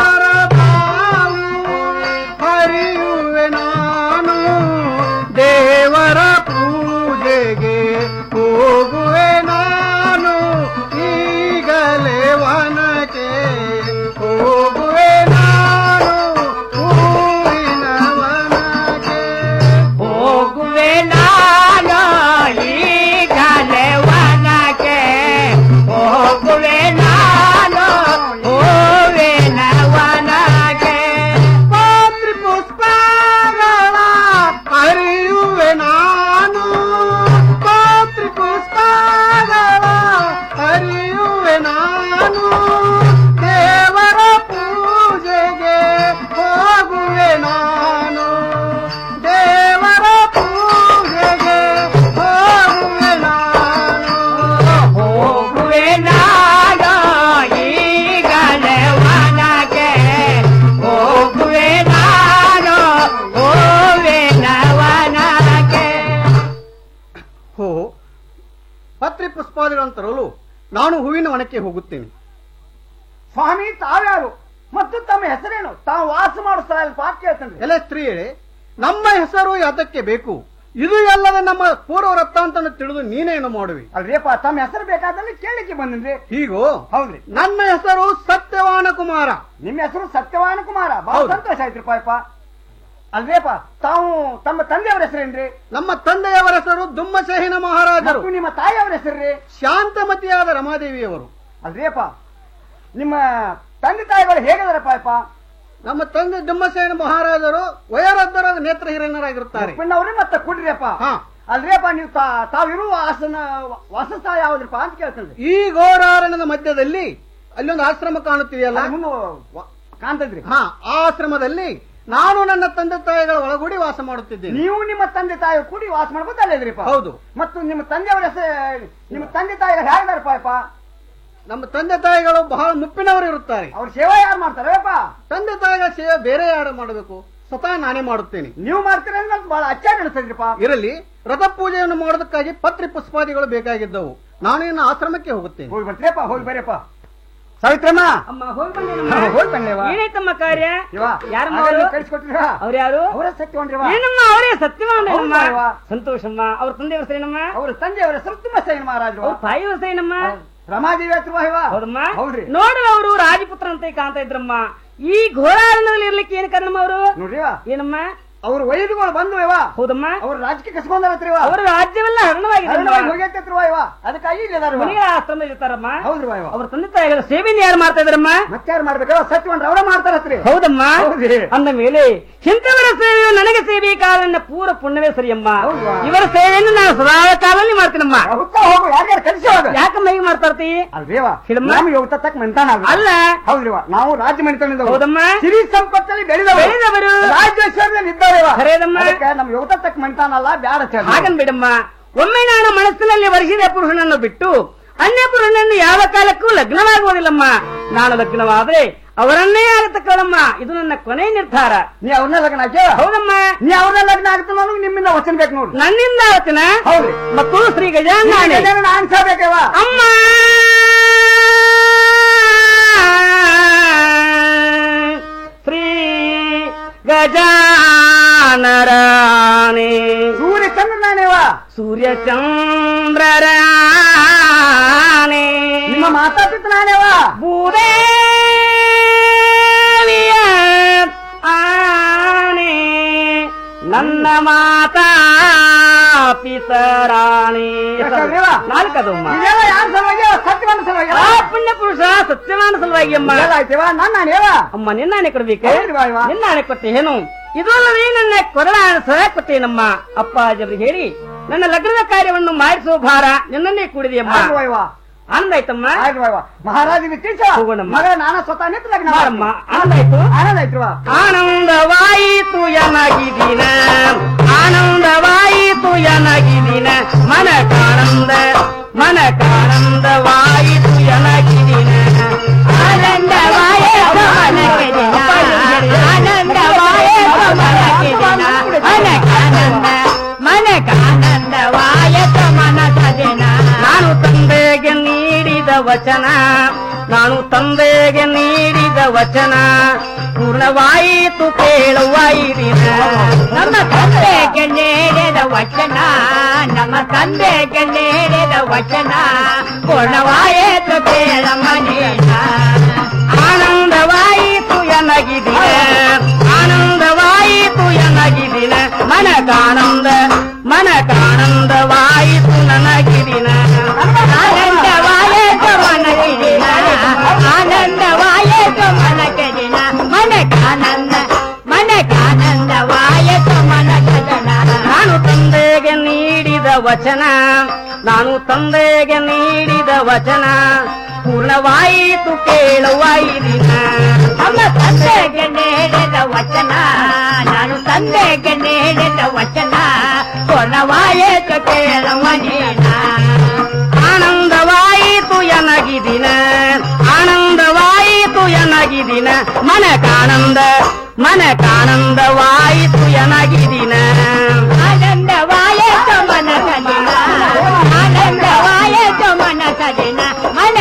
ನಾನು ಹೂವಿನ ವನಕ್ಕೆ ಹೋಗುತ್ತೇನೆ ಸ್ವಾಮಿ ತಾವ್ಯಾರು ಮತ್ತು ತಮ್ಮ ಹೆಸರೇನು ತಾವು ವಾಸ ಮಾಡೋ ಸ್ಥಳ ಎಲ್ಲಿ ಪಾಕ್ ಕೇಳ್ತೇನೆ ಎಲ್ಲ ಸ್ತ್ರೀಯರೇ ನಮ್ಮ ಹೆಸರು ಅದಕ್ಕೆ ಬೇಕು ಇದು ಎಲ್ಲದ ನಮ್ಮ ಪೂರ್ವ ವೃತ್ತಾಂತನ ತಿಳಿದು ನೀನೇನು ಮಾಡುವಿ ಅಲ್ರಿಯಪ್ಪ ತಮ್ಮ ಹೆಸರು ಬೇಕಾದಲ್ಲಿ ಕೇಳಲಿಕ್ಕೆ ಬಂದಿನ್ರಿ ಹೀಗೋ ಹೌದ್ರಿ ನನ್ನ ಹೆಸರು ಸತ್ಯವಾನ ಕುಮಾರ ನಿಮ್ಮ ಹೆಸರು ಸತ್ಯವಾನ ಕುಮಾರ ಬಹಳ ಹೌದು. ಸಂತೋಷ ಆಯ್ತ್ರಿಪ್ಪ ಯಪ್ಪ ಅಲ್ವೇಪ ತಾವು ತಮ್ಮ ತಂದೆಯವರ ಹೆಸರೇನ್ರಿ ನಮ್ಮ ತಂದೆಯವರ ಹೆಸರು ದುಮ್ಮಸೇಹಿನ ಮಹಾರಾಜರು ಮತ್ತು ನಿಮ್ಮ ತಾಯಿಯವರ ಹೆಸರ್ರಿ ಶಾಂತಮತಿಯಾದ ರಮಾದೇವಿಯವರು ಅಲ್ವೇಪ ನಿಮ್ಮ ತಂದೆ ತಾಯಿಗಳು ಹೇಗಿದಾರಪ್ಪ ಯಪ್ಪ ನಮ್ಮ ತಂದೆ ದುಮ್ಮಸೇನ ಮಹಾರಾಜರು ವಯೋವೃದ್ಧರಾದ ನೇತ್ರ ಹಿರಿಯರಾಗಿರುತ್ತಾರೆ ಪಿಣ್ಣವ್ರಿ ಮತ್ತೆ ಕುಡ್ರಿಯಪ್ಪ ಹಾ. ಅಲ್ವೇಪ ನೀವು ತಾ- ತಾವಿರುವ ಆಸನ ವಾಸಸ್ಥಳ ಯಾವ್ದ್ರಪ್ಪ ಅಂತ ಕೇಳ್ತೇನೆ ಈ ಘೋರಾರಣ್ಯದ ಮಧ್ಯದಲ್ಲಿ ಅಲ್ಲೊಂದು ಆಶ್ರಮ ಕಾಣುತ್ತಿದೆಯಲ್ಲ ಕಾಣ್ತದ್ರಿ ಹಾ ಆ ಆಶ್ರಮದಲ್ಲಿ ನಾನು ನನ್ನ ತಂದೆ ತಾಯಿಗಳ ಒಳಗೂಡಿ ವಾಸ ಮಾಡುತ್ತಿದ್ದೇನೆ ನೀವು ನಿಮ್ಮ ತಂದೆ ತಾಯಿ ಕೂಡಿ ವಾಸ ಮಾಡ್ಬೋದು ಅಲ್ಲೇದ್ರಿಪ್ಪ ಹೌದು ಮತ್ತು ನಿಮ್ಮ ತಂದೆಯವರ ಹೆಸರು ನಿಮ್ಮ ತಂದೆ ತಾಯಿಗಳು ಹೇಗಿದಾರಪ್ಪ ಯಪ್ಪ ನಮ್ಮ ತಂದೆ ತಾಯಿಗಳು ಬಹಳ ಮುಪ್ಪಿನವರು ಇರುತ್ತಾರೆ ಅವ್ರ ಸೇವೆ ಯಾರು ಮಾಡ್ತಾರಪ್ಪ ತಂದೆ ತಾಯಿಗಳ ಸೇವೆ ಬೇರೆ ಯಾರು ಮಾಡಬೇಕು ಸ್ವತಃ ನಾನೇ ಮಾಡುತ್ತೇನೆ ನೀವು ಮಾಡ್ತೀರ ಅಂತ ಬಹಳ ಅಚ್ಚಾರ ಅನಿಸ್ತದ್ರಿಪ್ಪ ಇರಲಿ ರಥ ಪೂಜೆಯನ್ನು ಮಾಡೋದಕ್ಕಾಗಿ ಪತ್ರಿ ಪುಷ್ಪಾದಿಗಳು ಬೇಕಾಗಿದ್ದವು ನಾನು ಇನ್ನು ಆಶ್ರಮಕ್ಕೆ ಹೋಗುತ್ತೇನೆ ಹೋಗಿ ಬರ್ತೀರಪ್ಪ ಹೋಗಿ ಬರ್ರಿಯಪ್ಪ ಸಾವಿತ್ರಮ್ಮ ಅಮ್ಮ ಹೋಗಿ ಹಾ, ಹೋಗಿ ಬಂದೇವ. ಏನೈತಮ್ಮ ಕಾರ್ಯ ಇವ, ಯಾರಮ್ಮ ಹಾಗಾದ್ರೆ ಅವರು ಕಳಿಸ್ಕೊಟ್ರಿವ? ಅವ್ರು ಯಾರು ಅವರೇ ಸತ್ಯವಂತ್ರಿವ. ಏನಮ್ಮ ಅವರೇ ಸತ್ಯವಾನ ಹೌದಾ ಇವ? ಸಂತೋಷಮ್ಮ ಅವ್ರ ತಂದೆ ಹೆಸರು ಏನಮ್ಮ ಅವ್ರ ತಂದೆಯವರ ಹೆಸರು ತುಂಬ ಸೈನ್ ಮಹಾರಾಜರು ಅವ್ರ ತಾಯಿ ಹೆಸರು ಏನಮ್ಮ ರಮಾದೇವಿ ಹತ್ರ ಇವ ಹೌದಮ್ಮ ಹೌದ್ರಿ ನೋಡಲ್ಲ ಅವರು ರಾಜಪುತ್ರ ಅಂತ ಕಾಣ್ತಾ ಇದ್ರಮ್ಮ ಈ ಘೋರಾರಣದಲ್ಲಿ ಇರ್ಲಿಕ್ಕೆ ಏನ್ ಕಾರಣಮ್ಮ ಅವರು ನೋಡ್ರಿವ ಏನಮ್ಮ ಅವ್ರ ವೈದ್ಯಗಳು ಬಂದು ಇವ ಹೌದಮ್ಮ ಅವ್ರ ರಾಜಕೀಯ ಕಸ್ಕೊಂಡಾರತ್ರಿ ಇವ ಅವರ ರಾಜ್ಯವೆಲ್ಲ ಹರಣವಾಗಿದೆ ಹರಣವಾಗಿ ಹೋಗೈತತ್ರಿವ ಇವ ಅದಕ್ಕಾಗಿ ಇಲ್ಲಿ ಅದಾರ ಇವ. ಮನೆಗಳ ಆಶ್ರಮ ಇರ್ತಾರಮ್ಮ ಹೌದ್ರಿ ಇವ ಅವ್ರ ತಂದೆ ತಾಯಿಗಳ ಸೇವೆಯನ್ನು ಯಾರು ಮಾಡ್ತಾ ಇದ್ರಮ್ಮ ಮತ್ತಾರು ಮಾಡ್ಬೇಕ ಸತ್ಯವಂತ ಅವರ ಮಾಡ್ತಾರತ್ರಿ ಹೌದಮ್ಮ ಹೌದ್ರಿ. ಅಂದ ಮೇಲೆ ಇಂಥವರ ಸೇವೆಯು ನನಗೆ ಸೇವೆ ಕಾಲನ್ನ ಪೂರ ಪುಣ್ಯವೇ ಸರಿಯಮ್ಮ ಹೌದಾ? ಇವರ ಸೇವೆಯನ್ನು ನಾನು ಸದಾ ಕಾಲಲ್ಲಿ ಮಾಡ್ತೀನಮ್ಮ ಹುತ್ತ ಹೋಗು ಯಾರ್ಯಾರು ಕಲಿಸಿ ಹೋಗ ಯಾಕಮ್ಮ ಹೀಗೆ ಮಾಡ್ತಾರ್ತಿ ಅಲ್ವೇವ ಹೇಳಮ್ಮ. ನಮ್ಗೆ ಹೋಗ್ತಾ ತಕ್ಕ ಮೆಂತಾನ ಅಲ್ಲ ಹೌದ್ರಿವ ನಾವು ರಾಜ್ಯ ಮಣಿತನದ ಹೌದಮ್ಮ ಸಿರಿ ಸಂಪತ್ತಲ್ಲಿ ಬೆಳೆದವರು ಬೆಳೆದವರು. ರಾಜ್ಯೋತ್ಸವದಲ್ಲಿ ಇದ್ದವರೇವ ಖರೇದಮ್ಮ. ಅದಕ್ಕೆ ನಮ್ಗೆ ಹೋಗ್ತಾ ತಕ್ಕ ಮೆಂತಾನಲ್ಲ ಬ್ಯಾಡ ಚೇಳ. ಹಾಗನ್ ಬಿಡಮ್ಮ ಒಮ್ಮೆ ನಾನು ಮನಸ್ಸಿನಲ್ಲಿ ವರಿಸಿದ ಪುರುಷನನ್ನು ಬಿಟ್ಟು ಅನ್ಯ ಪುರುಷನನ್ನು ಯಾವ ಕಾಲಕ್ಕೂ ಲಗ್ನವಾಗುವುದಿಲ್ಲಮ್ಮ ನಾನು ಲಗ್ನವಾದ್ರೆ ಅವರನ್ನೇ ಆಗತಕ್ಕಳಮ್ಮ ಇದು ನನ್ನ ಕೊನೆ ನಿರ್ಧಾರ ನೀ ಅವ್ರನ್ನ ಲಗ್ನ ಹಾಕ್ಯ ಹೌದಮ್ಮ ನೀ ಅವ್ರನ್ನ ಲಗ್ನ ಆಗ್ತಾನ ಅನ್ನೋದು ನಿಮ್ಮಿಂದ ವಚನ ಬೇಕು ನೋಡ್ರಿ ನನ್ನಿಂದ ಆವತ್ತಿನ ಹೌದ್ರಿ ಮತ್ತು ಶ್ರೀ ಗಜಾನನೆ ಅನ್ಸಬೇಕವ ಅಮ್ಮ ಶ್ರೀ ಗಜಾನರಾಣಿ ಸೂರ್ಯ ಚಂದ್ರನಾನೇವ ಸೂರ್ಯ ಚಂದ್ರರಾಣಿ ನಿಮ್ಮ ಮಾತಾ ಪಿತನಾನೇವ ಭೂದೇವಿಯ ಆನೆ ನನ್ನ ಮಾತಾ ಪಿತರಾಣಿ ಎಷ್ಟಲ್ರಿವ? ನಾಲ್ಕದಮ್ಮ ಇದೆಲ್ಲ ಯಾರ ಸಲುವಾಗಿ ಸತ್ಯವಂತ ಸಲುವಾಗಿ ಆ ಪುಣ್ಯ ಪುರುಷ ಸತ್ಯವಾನ ಸಲುವಾಗಿ ಅಮ್ಮ ಎಲ್ಲ ಆಯ್ತೇವ ನನ್ನ ನಾನೇವ ಅಮ್ಮ ನಿನ್ನಾಣೆ ಕೊಡ್ಬೇಕು ಹೌದ್ರಿವಾ ಇವ? ನಿನ್ನಾಣೆ ಕೊಟ್ಟೆ ಏನು ಇದು ಅಲ್ಲದೆ ನನ್ನ ಕೊರಳ ಸಹ ಕೊಟ್ಟೇನಮ್ಮ ಅಪ್ಪಾಜರಿಗೆ ಹೇಳಿ ನನ್ನ ಲಗ್ನದ ಕಾರ್ಯವನ್ನು ಮಾಡಿಸುವ ಭಾರ ನಿನ್ನನ್ನೇ ಕೂಡಿದೆಯಮ್ಮ ಆಯ್ತು ಇವ. ಆನಂದಾಯ್ತಮ್ಮ ಆಯ್ತು ಇವ. ಮಹಾರಾಜನಿಗೆ ತಿಳಿಸ ಹೋಗೋಣಮ್ಮ. ಮಗ ನಾನ ಸ್ವತಃ ನಿಂತು ಲಗ್ನ ಮಾಡಮ್ಮ ಮಾಡ್ತೀನಿ. ಆನಂದಾಯ್ತು ಆನಂದ ಆಯ್ತು ಇವ. ಆನಂದವಾಯಿತು ಎನಗಿದಿನ ಆನಂದವಾಯಿತು ಎನಗಿದಿನ ಮನಕಾನಂದ ಮನಕಾನಂದವಾಯಿತು ಎನಗಿದಿನ ಆನಂದವಾಯಿತು ಮನಗಿದಿನ ಆನಂದವಾಯಿತು ಮನಗಿದಿನ ಮನಕಾನಂದ ಮನಕಾನಂದವಾಯಿತು ಮನಕದಿನ ನಾನು ತಂದೆಗೆ ನೀಡಿದ ವಚನ ನಾನು ತಂದೆಗೆ ನೀಡಿದ ವಚನ ಪೂರ್ಣವಾಯಿತು ಕೇಳುವಾಯಿರಿನ ನಮ್ಮ ತಂದೆಗೆ ನೀಡಿದ ವಚನ ನಮ್ಮ ತಂದೆಗೆ ನೀಡಿದ ವಚನ ಪೂರ್ಣವಾಯಿತು ಕೇಳ ಮನೇನ ಆನಂದವಾಯಿತು ಎನಗಿದಿನ ಆನಂದವಾಯಿತು ಎನಗಿದಿನ ಮನಕಾನಂದ ಮನಕಾನಂದವಾಯಿತು ನನಗಿದಿನ ಆನಂದವಾಯಿತು ಮನಗಿದಿನ ಆನಂದವಾಯಿತು ಮನಗದಿನ ಮನಕಾನಂದ ಮನಕಾನಂದವಾಯಿತು ಮನಗದನ ನಾನು ತಂದೆಗೆ ನೀಡಿದ ವಚನ ನಾನು ತಂದೆಗೆ ನೀಡಿದ ವಚನ ಪೂರ್ಣವಾಯಿತು ಕೇಳುವಾಯಿರಿನ ನಮ್ಮ ತಂದೆಗೆ ನೀಡಿದ ವಚನ ನಾನು ತಂದೆಗೆ ನೀಡಿದ ವಚನ ಪೂರ್ಣವಾಯಿತು ಕೇಳುವನೇನ ಆನಂದವಾಯಿತು ಎನಗಿದಿನ ಆನಂದವಾಯಿತು ಎನಗಿದಿನ ಮನಕಾನಂದ ಮನಕಾನಂದವಾಯಿತು ಎನಗಿದಿನ ಆನಂದವಾಯಿತು ಮನಕದಿನ ಆನಂದವಾಯಿತು ಮನಕದಿನ ಮನ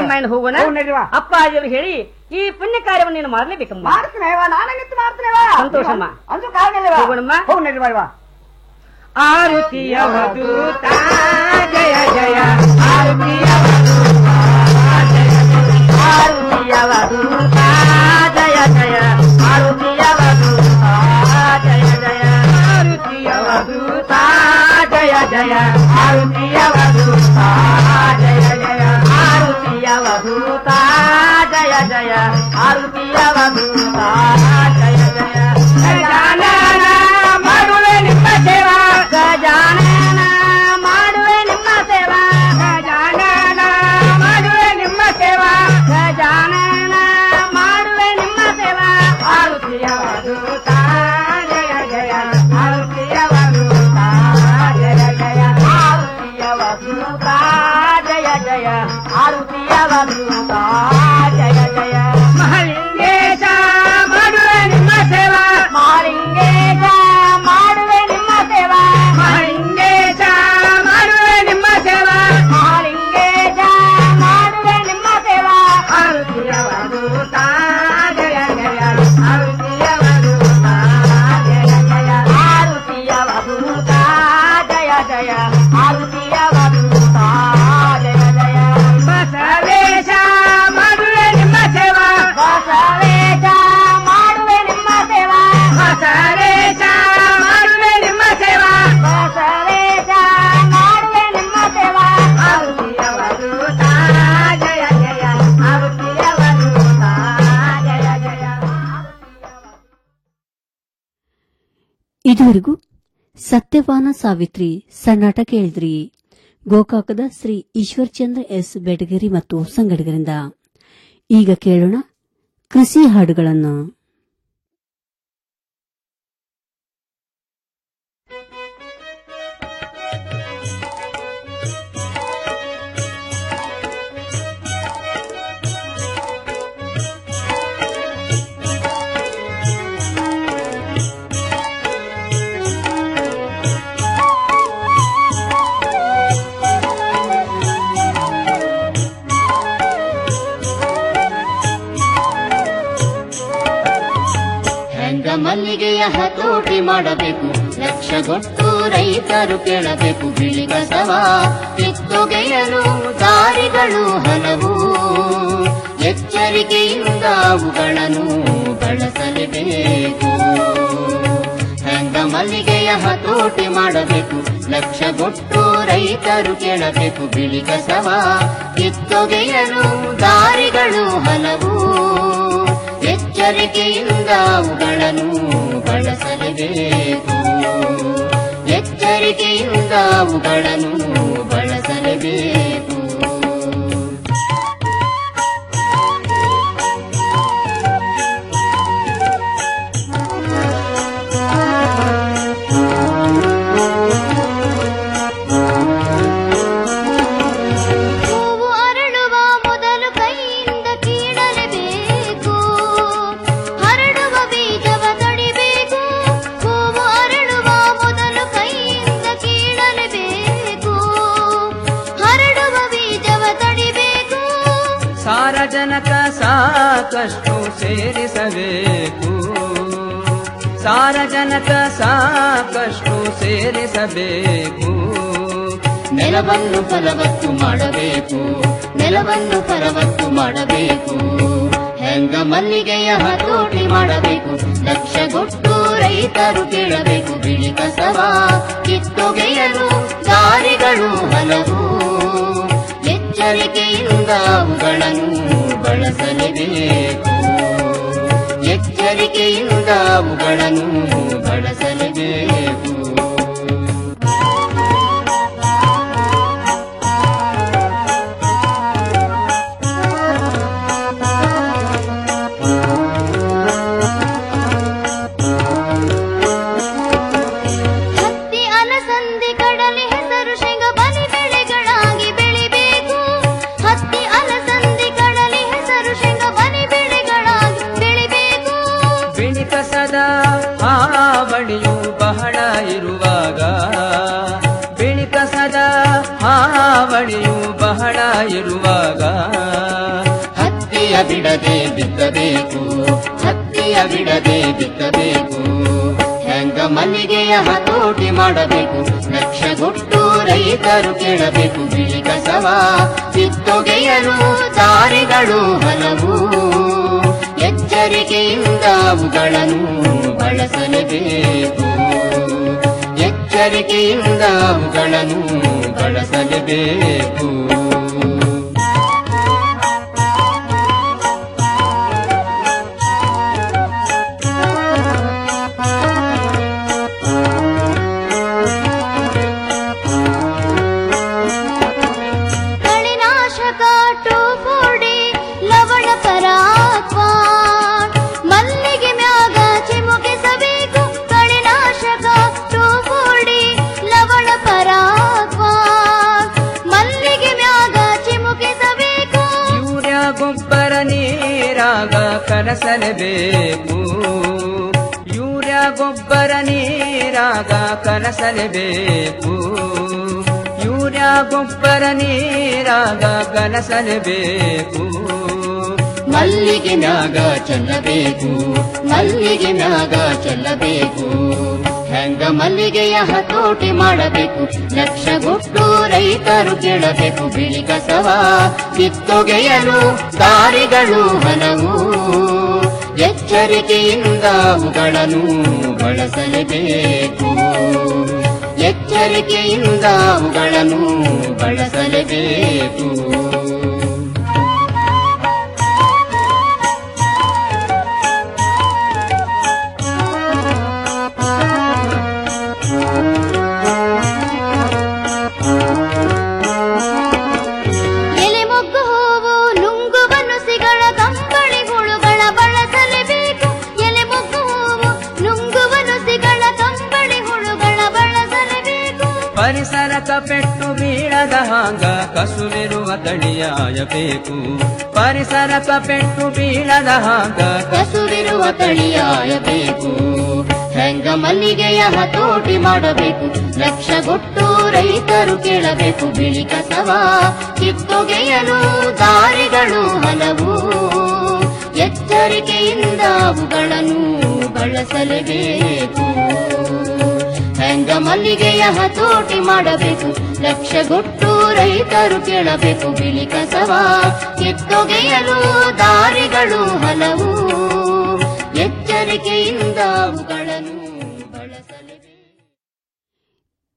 ರಾಮಾಯಣ ಹೋಗೋಣ ಅಪ್ಪಾಜಿಯವರು ಹೇಳಿ ಈ ಪುಣ್ಯ ಕಾರ್ಯವನ್ನು ನೀನು ಮಾಡಲೇಬೇಕಮ್ಮ ಮಾಡ್ತೀನೇವ ನಾನಾಗಿತ್ತು ಮಾಡ್ತೀನೇವ ಸಂತೋಷಮ್ಮ. ಅಂದು ಕಾಗಲ್ಲೇವ ಹೋಗೋಣಮ್ಮ. ಹೋಗ್ ನಡಿ ಬಾ ಆರುತಿಯ ವಧೂತ ಜಯ ಜಯ ಆರುತಿಯ ವಧೂತ ಜಯ ಜಯ ಆರುತಿಯ ವಧೂತ ಜಯ ಜಯ ಆರುತಿಯ ವಧೂತ ಜಯ ಜಯ ಆರುತಿಯ ವಧೂತ ಜಯ ಜಯ ಆರುತಿಯ ವಧೂತ ಜಯ ಜಯ ಆರುತಿಯ ವಧೂತ ಜಯ ಜಯ ಗಜಾನನ ಮಾಡುವೆ ನಿಮ್ಮ ಸೇವಾ ಗಜಾನನ ಮಾಡುವೆ ನಿಮ್ಮ ಸೇವಾ ಗಜಾನನ ಮಾಡುವೆ ನಿಮ್ಮ ಸೇವಾ ಗಜಾನನ ಮಾಡುವೆ ನಿಮ್ಮ ಸೇವಾ ಆರುತಿಯ ವಧೂತ ಜಯ ಜಯ ಆರುತಿಯ ವಧೂತ ಜಯ ಜಯ ಆರುತಿಯ ವಧೂತ ಜಯ ಜಯ ಆರುತಿಯ ವಧೂತ ಜಯ ಜಯ ಮಹಲಿಂಗೇಶ ಮಾಡುವೆ ನಿಮ್ಮ ಸೇವಾ ಮಹಲಿಂಗೇಶ ಮಾಡುವೆ ನಿಮ್ಮ ಸೇವಾ ಮಹಲಿಂಗೇಶ ಮಾಡುವೆ ನಿಮ್ಮ ಸೇವಾ ಮಹಲಿಂಗೇಶ ಮಾಡುವೆ ನಿಮ್ಮ ಸೇವಾ ಆರುತಿಯ ವಧೂತ ಜಯ ಜಯ ಆರುತಿಯ ವಧೂತ ಜಯ ಜಯ ಆರುತಿಯ ವಧೂತ ಜಯ ಜಯ ಆರುತಿಯ ವಧೂತ ಜಯ ಜಯ ಬಸವೇಶ ಮಾಡುವೆ ನಿಮ್ಮ ಸೇವಾ ಬಸವೇಶ ಮಾಡುವೆ ನಿಮ್ಮ ಸೇವಾ ಬಸವೇಶ ಮಾಡುವೆ ನಿಮ್ಮ ಸೇವಾ ಬಸವೇಶ ಮಾಡುವೆ ನಿಮ್ಮ ಸೇವಾ ಆರುತಿಯ ವಧೂತ ಜಯ ಜಯ ಆರುತಿಯ ವಧೂತ ಜಯ ಜಯ ಇದುವರೆಗೂ ಸತ್ಯವಾನ ಸಾವಿತ್ರಿ ಸಣ್ಣಾಟ ಕೇಳಿದ್ರಿ ಗೋಕಾಕದ ಶ್ರೀ ಈಶ್ವರ್ಚಂದ್ರ ಎಸ್ ಬೆಡಗೇರಿ ಮತ್ತು ಸಂಗಡಿಗರಿಂದ ಈಗ ಕೇಳೋಣ ಕೃಷಿ ಹಾಡುಗಳನ್ನು ಹೆಂಗ ಮಲ್ಲಿಗೆಯ ಹತೋಟಿ ಮಾಡಬೇಕು ಲಕ್ಷಗೊಟ್ಟು ರೈತರು ಕೇಳಬೇಕು ಬಿಳಿ ಕಸವ ಕಿತ್ತೊಗೆಯಲು ದಾರಿಗಳು ಹಲವು ಎಚ್ಚರಿಕೆಯಿಂದ ಅವುಗಳನ್ನು ಬಳಸಲೇಬೇಕು ಹೆಂಗ ಮಲ್ಲಿಗೆಯ ಹತೋಟಿ ಮಾಡಬೇಕು ಲಕ್ಷಗೊಟ್ಟು ರೈತರು ಕೇಳಬೇಕು ಬಿಳಿ ಕಸವ ಕಿತ್ತೊಗೆಯಲು ದಾರಿಗಳು ಹಲವು ಎಚ್ಚರಿಕೆಯಿಂದ ಅವುಗಳನ್ನು ಬಳಸಲೇಬೇಕು ಎಚ್ಚರಿಕೆಯಿಂದ ಅವುಗಳನ್ನು ಬಳಸಲೇಬೇಕು ಹೂವು ಅರಳುವ ಮೊದಲು ಕೈಯಿಂದ ಕೀಳಲೇಬೇಕು ಹರಡುವ ಬೀಜವ ತಡಿಬೇಕು ಹೂವು ಅರಳುವ ಮೊದಲು ಕೈಯಿಂದ ಕೀಳಲೇಬೇಕು ಹರಡುವ ಬೀಜವ ತಡಿಬೇಕು ಸಾರಜನಕ ಸಾಕಷ್ಟು ಸೇರಿಸಬೇಕು ಸಾರಜನಕ ಸಾಕಷ್ಟು ಸೇರಿಸಬೇಕು ನೆಲವನ್ನು ಫಲವತ್ತು ಮಾಡಬೇಕು ನೆಲವನ್ನು ಫಲವತ್ತು ಮಾಡಬೇಕು ಹೆಂಗ ಮಲ್ಲಿಗೆಯ ಹತೋಟಿ ಮಾಡಬೇಕು ಲಕ್ಷಗೊಟ್ಟು ರೈತರು ಕೇಳಬೇಕು ಬಿಳಿ ಕಸವ ಕಿತ್ತೊಗೆಯಲು ದಾರಿಗಳು ಹಲವು ಎಚ್ಚರಿಕೆಯಿಂದ ಅವುಗಳನ್ನು ಬಳಸಲೇಬೇಕು ಎಚ್ಚರಿಕೆಯಿಂದ ಅವುಗಳನ್ನು ಬಳಸಲೇಬೇಕು ಹತ್ತಿ ಅಲಸಂದಿ ಕಡಲೆ ಹೆಸರು ಶೇಂಗ ಬಲಿ ಬೆಳೆಗಳಾಗಿ ಬೆಳಿಬೇಕು ಹತ್ತಿ ಅಲಸಂದಿ ಕಡಲೆ ಹೆಸರು ಶೇಂಗ ಬಲಿ ಬೆಳೆಗಳಾಗಿ ಬೆಳಿಬೇಕು ಬಿಳಿ ಕಸದ ಹಾವಳಿಯು ಬಹಳ ಇರುವಾಗ ಬಿಳಿ ಕಸದ ಹಾವಳಿಯು ಬಹಳ ಇರುವಾಗ ಹತ್ತಿಯ ಬಿಡದೆ ಬಿತ್ತಬೇಕು ಹತ್ತಿಯ ಬಿಡದೆ ಬಿತ್ತಬೇಕು ಹೆಂಗ ಮಲ್ಲಿಗೆಯ ಹತೋಟಿ ಮಾಡಬೇಕು ಲಕ್ಷಗೊಟ್ಟು ರೈತರು ಕೇಳಬೇಕು ಬಿಳಿ ಕಸವ ಕಿತ್ತೊಗೆಯಲು ದಾರಿಗಳು ಹಲವು ಎಚ್ಚರಿಕೆಯಿಂದ ಅವುಗಳನ್ನು ಬಳಸಲೇಬೇಕು ಎಚ್ಚರಿಕೆಯಿಂದ ಅವುಗಳನ್ನು ಬಳಸಲೇಬೇಕು ಕಳೆನಾಶಕ ಟೋಫೋಡಿ ಲವಣ ಪರಾತ್ವ ಮಲ್ಲಿಗೆ ಮ್ಯಾಗ ಚಿಮುಕಿಸಬೇಕು ಕಳೆನಾಶಕ ಟೋಫೋಡಿ ಲವಣ ಪರಾತ್ವ ಮಲ್ಲಿಗೆ ಮ್ಯಾಗ ಚಿಮುಕಿಸಬೇಕು ಯೂರಿಯಾ ಗೊಬ್ಬರ ನೀರಾಗ ಕಲಸಲೇಬೇಕು ಯೂರಿಯಾ ಗೊಬ್ಬರ ನೀರಾಗ ಕಲಸಲೇಬೇಕು ಯೂರಿಯಾ ಗೊಬ್ಬರ ನೀರಾಗ ಕಲಸಲೇಬೇಕು ಮಲ್ಲಿಗೆ ಮ್ಯಾಗ ಚೆಲ್ಲಬೇಕು ಮಲ್ಲಿಗೆ ಮ್ಯಾಗ ಚೆಲ್ಲಬೇಕು ಹೆಂಗ ಮಲ್ಲಿಗೆಯ ಹತೋಟಿ ಮಾಡಬೇಕು ಲಕ್ಷಗೊಟ್ಟು ರೈತರು ಕೇಳಬೇಕು ಬಿಳಿ ಕಸವ ಕಿತ್ತೊಗೆಯಲು ದಾರಿಗಳು ಹಲವು ಎಚ್ಚರಿಕೆಯಿಂದ ಅವುಗಳನ್ನು ಬಳಸಲೇಬೇಕು ಎಚ್ಚರಿಕೆಯಿಂದ ಅವುಗಳನ್ನು ಬಳಸಲೇಬೇಕು ಎಲೆ ಮೊಗ್ಗು ಹೂವು ನುಂಗುವ ನುಸಿಗಳ ಕಂಬಳಿ ಹುಳುಗಳ ಬಳಸಲೇಬೇಕು ಎಲೆ ಮೊಗ್ಗು ಹೂವು ನುಂಗುವ ನುಸಿಗಳ ಕಂಬಳಿ ಹುಳುಗಳ ಬಳಸಲೇಬೇಕು ಪರಿಸರಕ ಪೆಟ್ಟು ಬೀಳದ ಹಾಂಗ ಕಸುವಿರುವ ತಳಿಯಾಯಬೇಕು ಪರಿಸರಕ ಪೆಟ್ಟು ಬೀಳದ ಹಾಂಗ ಕಸುವಿರುವ ತಳಿಯಾಯಬೇಕು ಹೆಂಗ ಮಲ್ಲಿಗೆಯ ಹತೋಟಿ ಮಾಡಬೇಕು ಲಕ್ಷಗೊಟ್ಟು ರೈತರು ಕೇಳಬೇಕು ಬಿಳಿ ಕಸವ ಕಿತ್ತೊಗೆಯಲು ದಾರಿಗಳು ಹಲವು ಎಚ್ಚರಿಕೆಯಿಂದ ಅವುಗಳನ್ನು ಬಳಸಲೇಬೇಕು ಹೆಂಗ ಮಲ್ಲಿಗೆಯ ಹತೋಟಿ ಮಾಡಬೇಕು ಲಕ್ಷಗೊಟ್ಟು ರೈತರು ಕೇಳಬೇಕು ಬಿಳಿ ಕಸವ ಕಿತ್ತೊಗೆಯಲು ದಾರಿಗಳು ಹಲವು ಎಚ್ಚರಿಕೆಯಿಂದ ಅವುಗಳನ್ನು